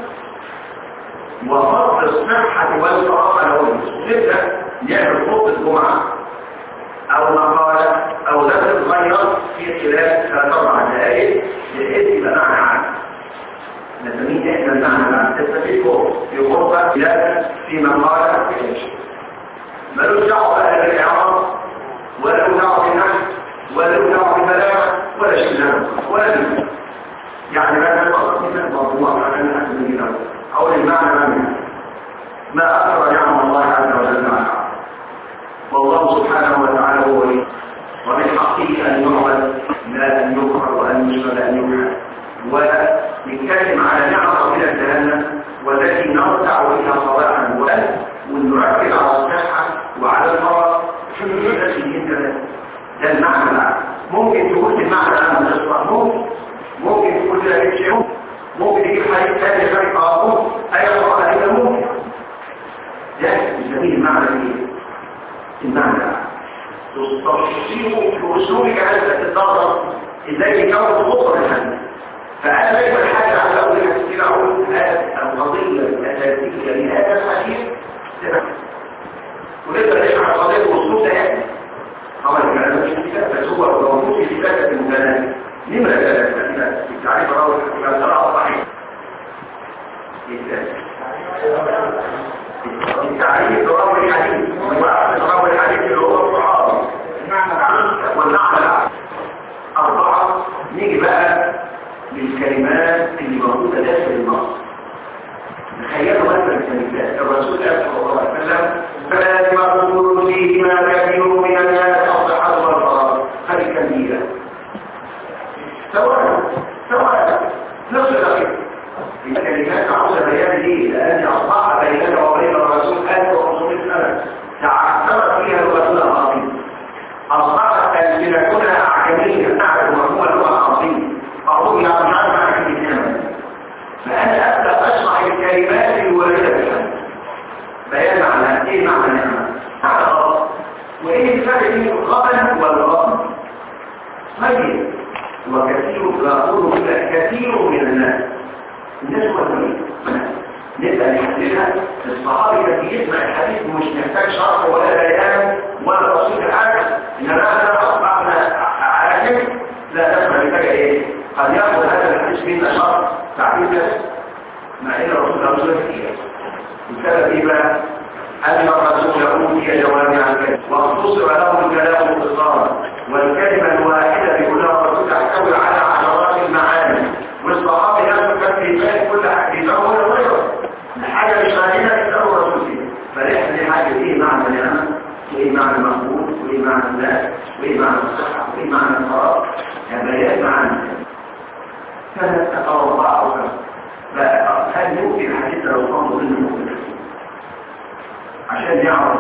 وفرض الصحه والصراحه له نبدا نعمل خطه جمعه او مقاله او درس صغير في خلال ثلاث اربع دقائق بحيث يبقى معنى عام نسميه احنا المعنى العام تستفيد في غرفه لا في مقاله في ايش ملوش دعوه بقى بالاعراب ولا له دعوه بالنحو ولا له دعوه بالبلاغه ولا شيء له ولا منه يعني ما كان قصدي من الموضوع عشان نحسن من او المعنى ما منه ما اكثر نعم الله عز وجل على والله سبحانه وتعالى هو ولي ومن حقه ان يعبد لا ان يكره وان يشرب ان يكره ولا نتكلم على نعمه الى جهنم والتي نرجع اليها صباحا ولا ونركز على الصحه وعلى المرض في الانترنت ده المعنى العام ممكن تقول المعنى العام الاسرع ممكن ممكن تقول ده شيء ممكن يجيب حديث ثاني غير قانون ايوه حديث ممكن ده نسميه المعنى ايه المعنى العام تستشيره في اسلوبك انت تتضرر ازاي يكون خطه الحديث فانا دايما حاجه على اول حديث كده اقول هذه القضيه الاساسيه لهذا الحديث ونقدر نشرح القضيه بالاسلوب ده يعني طبعا الكلام مش كده بس هو موجود في كتابه المباناه نمره ثلاثه في تعريف الراوي الى صراحه صحيح تعريف راوي الحديث وعرف راوي الحديث اللي هو الصحابي المعنى العام والمعنى العام اربعه نيجي بقى للكلمات اللي موجوده داخل النص تخيلوا مثلا كلمات الرسول صلى الله عليه وسلم فلا يقول فيهما كثير من الناس الصحة والفراغ هذه كبيرة سواء سواء نفس الأخير الكلمات عاوزة بيان ليه لأن أصبح بيننا وبين الرسول 1500 سنة تعثرت فيها الرسول العظيم أصبحت ألسنتنا أعجمية نعرف مفهوم اللغة العظيم أقول يا مش عارف معنى كلمة فأنا أبدأ أشرح الكلمات الواردة بها بيان معنى ايه معنى نعمة معنى غلط وايه الفرق بين الغبن والغبن طيب وكثير يقول كده كثير من الناس الناس هو المريض نبقى نحللها الصحابي كان يسمع الحديث ومش محتاج شرح ولا بيان ولا تصوير العكس انما انا اصبحنا على كده لا نسمع محتاج ايه قد ياخذ هذا الحديث منا شرح تعبير بس مع ان الرسول عليه الصلاه والسلام السبب ايه بقى ان الرسول اوتي جوامع الكلم واختصر له الكلام اختصارا والكلمه الواحده بكلها الرسول تحتوي على عشرات المعاني والصحابي نفسه كان في بالك كل حاجه يسوي غيره الحاجه مش غاليه يسوي الرسول فيها فنحن حاجه ايه معنى النعمه وايه معنى المقبول وايه معنى الله وايه معنى الصحه وايه معنى الفراغ يعني بيان معاني ثلاثه او اربعه او خمسه هل يمكن الحديث لو صنعوا منه ممكن عشان يعرف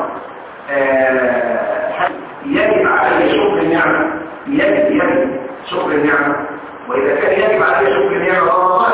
آه يجب عليه شكر النعمة يجب يجب شكر النعمة وإذا كان يجب عليه شكر النعمة فهو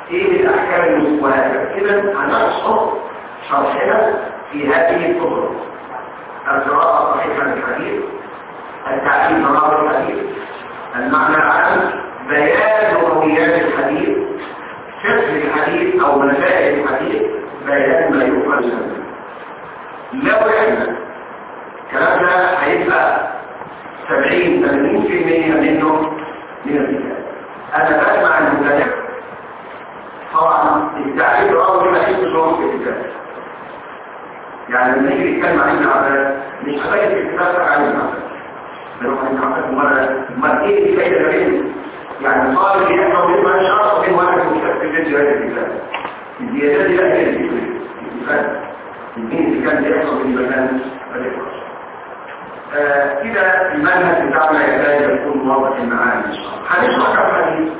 ايه الاحكام المسواه اذا هنشرح شرحنا في هذه الكتب القراءه صحيحه للحديث التعليم مرار الحديث المعنى العام بيان رويات الحديث فقه الحديث او مسائل الحديث بيان ما يفعل منه لو احنا الكلام ده هيبقى 70 80% منه من الكتاب انا بسمع المبتدع طبعا التعريف الاول ما فيش شروط في الكتاب يعني لما يجي يتكلم عن ابن عباس مش هتلاقي في الكتاب عن ابن عباس لو ابن عباس مرة ما ايه الفايدة بينه يعني طالب يحفظ بما شرط بين واحد مشترك في فيديو هذا الكتاب الزيادات دي لا هي الفكرة الدين اللي كان بيحصل في المكان فليكرس آه كده المنهج بتاعنا يحتاج يكون واضح المعاني ان شاء الله هنشرح كم حديث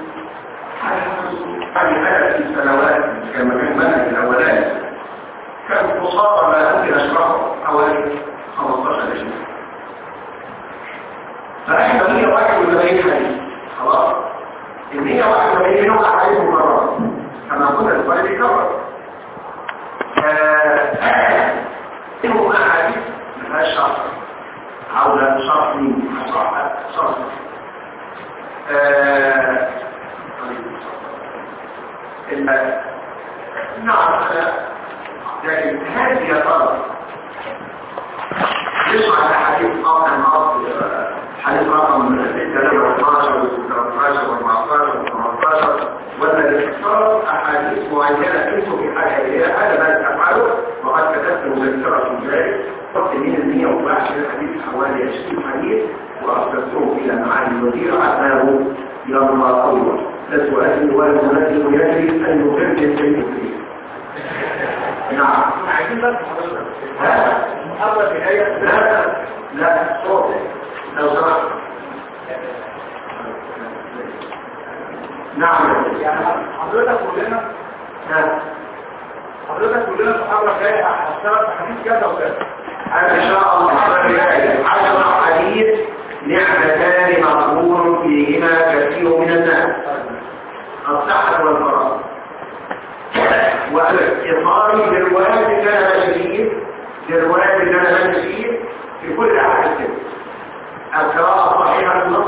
هذه ثلاث سنوات كما كان المنهج الاولاني كان قصارى ما ممكن اشرحه حوالي 15 سنه فاحنا 181 حديث خلاص ال 181 يوم احاديث مكرره كما قلنا السؤال بيكرر منهم احاديث ما فيهاش شرط عودة شرط مين هشرح شرط نعم انا لكن هذه يا ترى نسمع الحديث قاطع النص حديث رقم 612 و13 و14 و15 ولا الاختصار احاديث معينه انتم في حاجه اليها هذا ما تفعله وقد كتبت مذكره في ذلك قلت من ال 120 حديث حوالي 20 حديث وارسلتهم الى معالي الوزير عتاه يوم اول لا سؤال ولا منزل يجري ان يفرد شيء فيه نعم عايزين بس حضرتك ها محاضرة نهاية لا لا صوت لو سمحت نعم يعني حضرتك كلنا ها حضرتك كلنا في محاضرة جاية هشتغل في حديث كذا وكذا أنا إن شاء الله الجاي عشر حديث نعمتان مقبول فيهما كثير من الناس الصحة والفراغ والاتصال بالرواية كان ماشيين بالرواية كان ماشيين في كل أحد القراءة صحيحة النص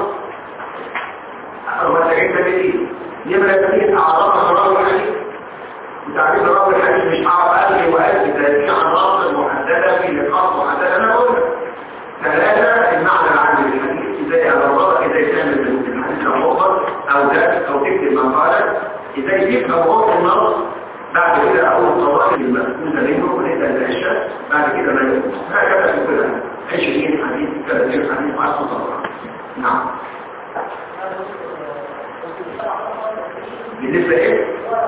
هو تعيد بديل نمرة اثنين أعراض راوي الحديث وتعريف راوي الحديث مش أعرف ألف وألف ده في عناصر محددة في نقاط محددة أنا قلنا ثلاثة المعنى العام للحديث إزاي أبرر إزاي تعمل الحديث الموضر أو ده أو تكتب مقالة إزاي تفهم وقت النص بعد كده أقول الطوائف المسؤولة منه ونبدأ الأشياء بعد كده ما يكون هكذا في كل 20 حديث 30 حديث 10 طبعا نعم بالنسبة إيه؟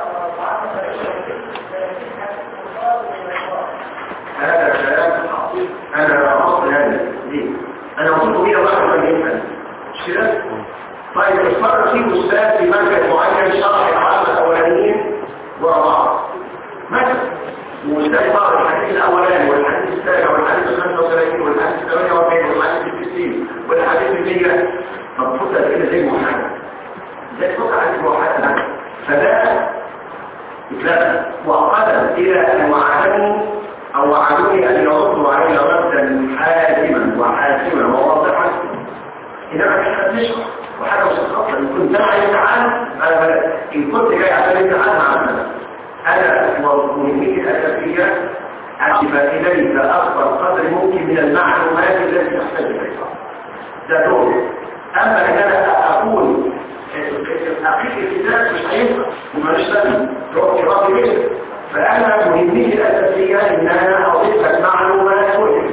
هذا كلام أنا أصل هذا ليه؟ أنا وصلت بيه واحد من جدا مش كده؟ طيب الفرق فيه أستاذ في مركز معين شرح العالم الأولانيين ورا بعض مثلا وأستاذ بعض الحديث الأولاني والحديث الثاني والحديث ال 35 والحديث ال 48 والحديث ال 60 والحديث ال 100 مبسوطة كده زي محمد زي فقع حديث محمد فده اتلغى وقدم إلى أن وعدني أو وعدوني أن يردوا علي ردا حازما وحاسما وواضحا إنما مش هتشرح وحاجة مش هتخطر إن كنت جاي امتحان أنا إن كنت جاي عشان امتحان مع الناس أنا مهمتي الأساسية أجب إليك أكبر قدر ممكن من المعلومات التي تحتاج إليها ده دور أما إن أنا أقول حقيقة الكتاب مش هينفع وماليش لازم روح راضي كده فأنا مهمتي الأساسية إن أنا أضيف لك معلومات كلها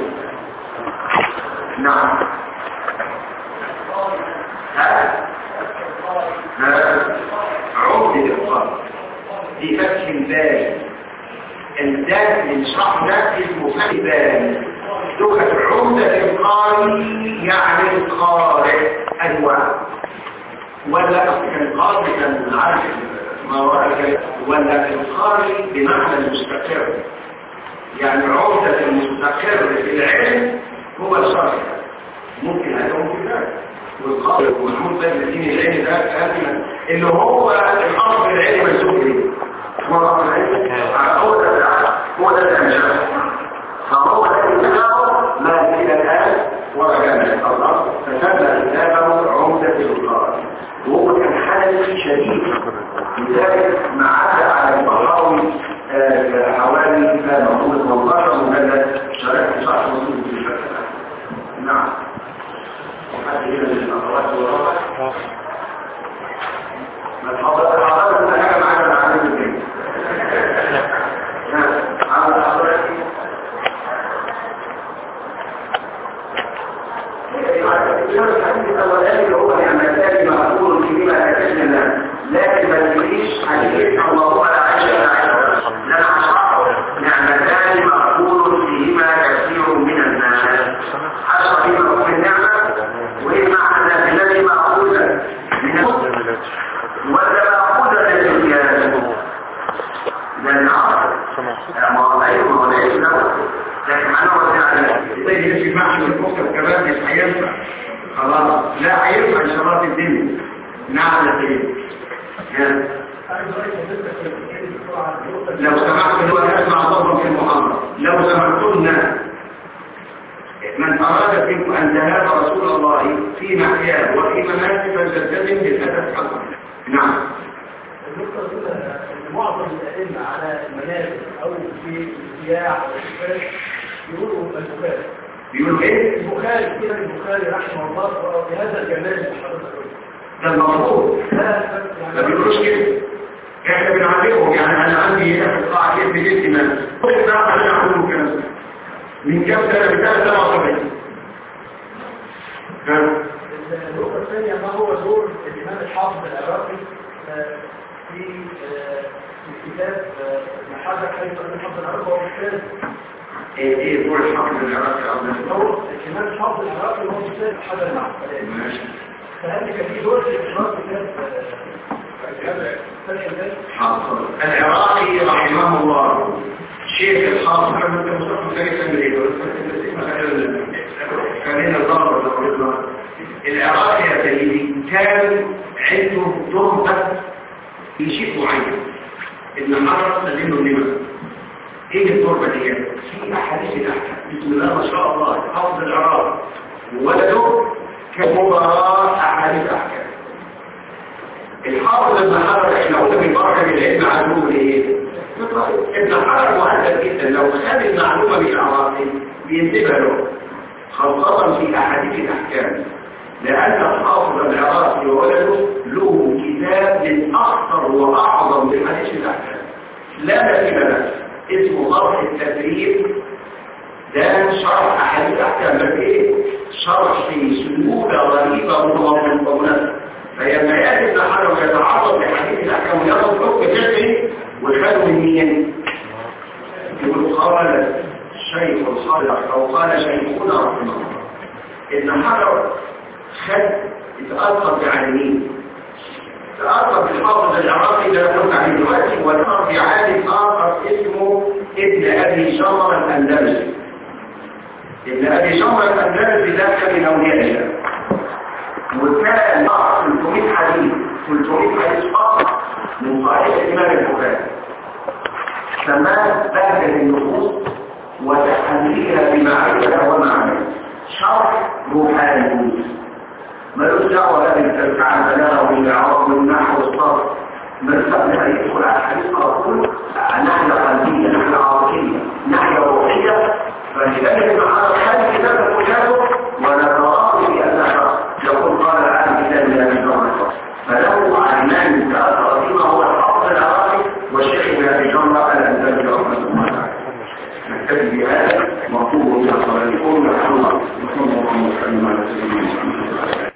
نعم عمدة القلب في فتح البال الذات من شرح ذات اسمه البال لغة عمدة القارئ يعني القارئ أنواع ولا القارئ كان عارف ما وراء الكلام ولا القارئ بمعنى المستقر يعني عمدة المستقر في العلم هو الشرح ممكن هذا ممكن ذلك والقارئ ومحمود بن الدين العلم ده كان اللي هو الأصل العلم منسوب ليه ولذلك ما عدا على البحراوي آه، حوالي كان مفروض 18 مجلد شرحت صح مصروف في الفتح نعم وحد هنا من الأخوات والرابع ما تحضر الحضارة كل حاجة معانا معانا الدين نعم على الحضارة الحديث الأولاني هو نعمتان مقبول فيما تكلم لكن ما تجيش حديث الله على عائشة لا نعمتان مقبول فيهما كثير من الناس حصل في مقبول النعمة وإما أن الذي مأخوذا من المسلم ولا مأخوذا من الزيادة ده النار ما أيوه ما ليس له لكن أنا وزع إذا يجي معي المكتب كمان مش هينفع خلاص لا هينفع شرط الدنيا نعم يا سيدي لو سمحت هو اسمع ضربا في المحاضرة لو سمحتن من أراد منكم أن تهاب رسول الله في محياه وفي مماته فلتلتزم بالأدب حقا نعم النقطة الأولى إن معظم الأئمة على المنازل أو في السياح والشفاف يقولوا البخاري بيقولوا ايه؟ البخاري كده البخاري رحمه الله في هذا الجمال محمد ده المفروض لا ما بيقولوش كده احنا بنعلمهم يعني انا عندي هنا في القاعة كيف بجد ما كل ده عشان اعملوا كده من كام سنة بتاع 77 ها النقطة الثانية ما هو دور الإمام الحافظ العراقي آه، في آه، في كتاب آه، محاجة حيث أن الحافظ العراقي هو أستاذ ايه ايه دور الحق العراقي او هو الإمام الحافظ العراقي هو أستاذ محاجة المعقلات ماشي فهل كان في دور في إخراج كتاب آه، فتح الباب حاضر العراقي رحمه الله شيخ الحافظ محمد بن مصطفى كريم سمري خلينا الضرب لو العراقي يا سيدي كان عنده تهمة في شيء معين ان حضر سليم النمى ايه التربة دي في احاديث الاحكام بسم الله ما شاء الله حافظ العراق وولده كمباراة احاديث احكام الحافظ ابن حجر احنا قلنا بالبركه بالعلم عدوه ايه ابن حجر مؤدب جدا لو خد المعلومه بالعراقي بينتبه له خاصه في احاديث الاحكام لان الحافظ العراقي وولده له كتاب من اخطر واعظم من حديث الاحكام لا مثيل له اسمه ضرح التدريب ده شرح احاديث الاحكام بس ايه شرح في سهوله غريبه ومناسبه فلما يأتي ابن حجر ويتعرض لحديث الأحكام وياخد حكم فقهي ويخلوا من مين؟ يقول قال الشيخ الصالح أو قال شيخنا رحمه الله ابن حجر خد اتأثر بعالمين تأثر بالحافظ العراقي اللي أنا قلت عليه دلوقتي وتأثر بعالم آخر اسمه ابن أبي شمر الأندلسي ابن أبي شمر الأندلسي ده كان من أولياء الله وكان 300 حديث 300 حديث فقط من صحيح الإمام البخاري سماه بهجة النفوس وتحليها بمعرفة ومعنى شرح روحاني ملوش دعوة لا بالتركع البلاغة والإعراب والنحو والصرف ملوش دعوة يدخل على الحديث على طول ناحية قلبية ناحية عاطفية ناحية روحية فلذلك ابن حجر خد كتاب كتابه ونتراءى في أنها يقول قال العالم كتاب من أبي جمرة فله عينان تأثر فيما هو الحافظ العراقي والشيخ ابن أبي جمرة الأنزل رحمة الله تعالى نكتفي بهذا مطلوب من الصلاة يقول محمد محمد محمد محمد محمد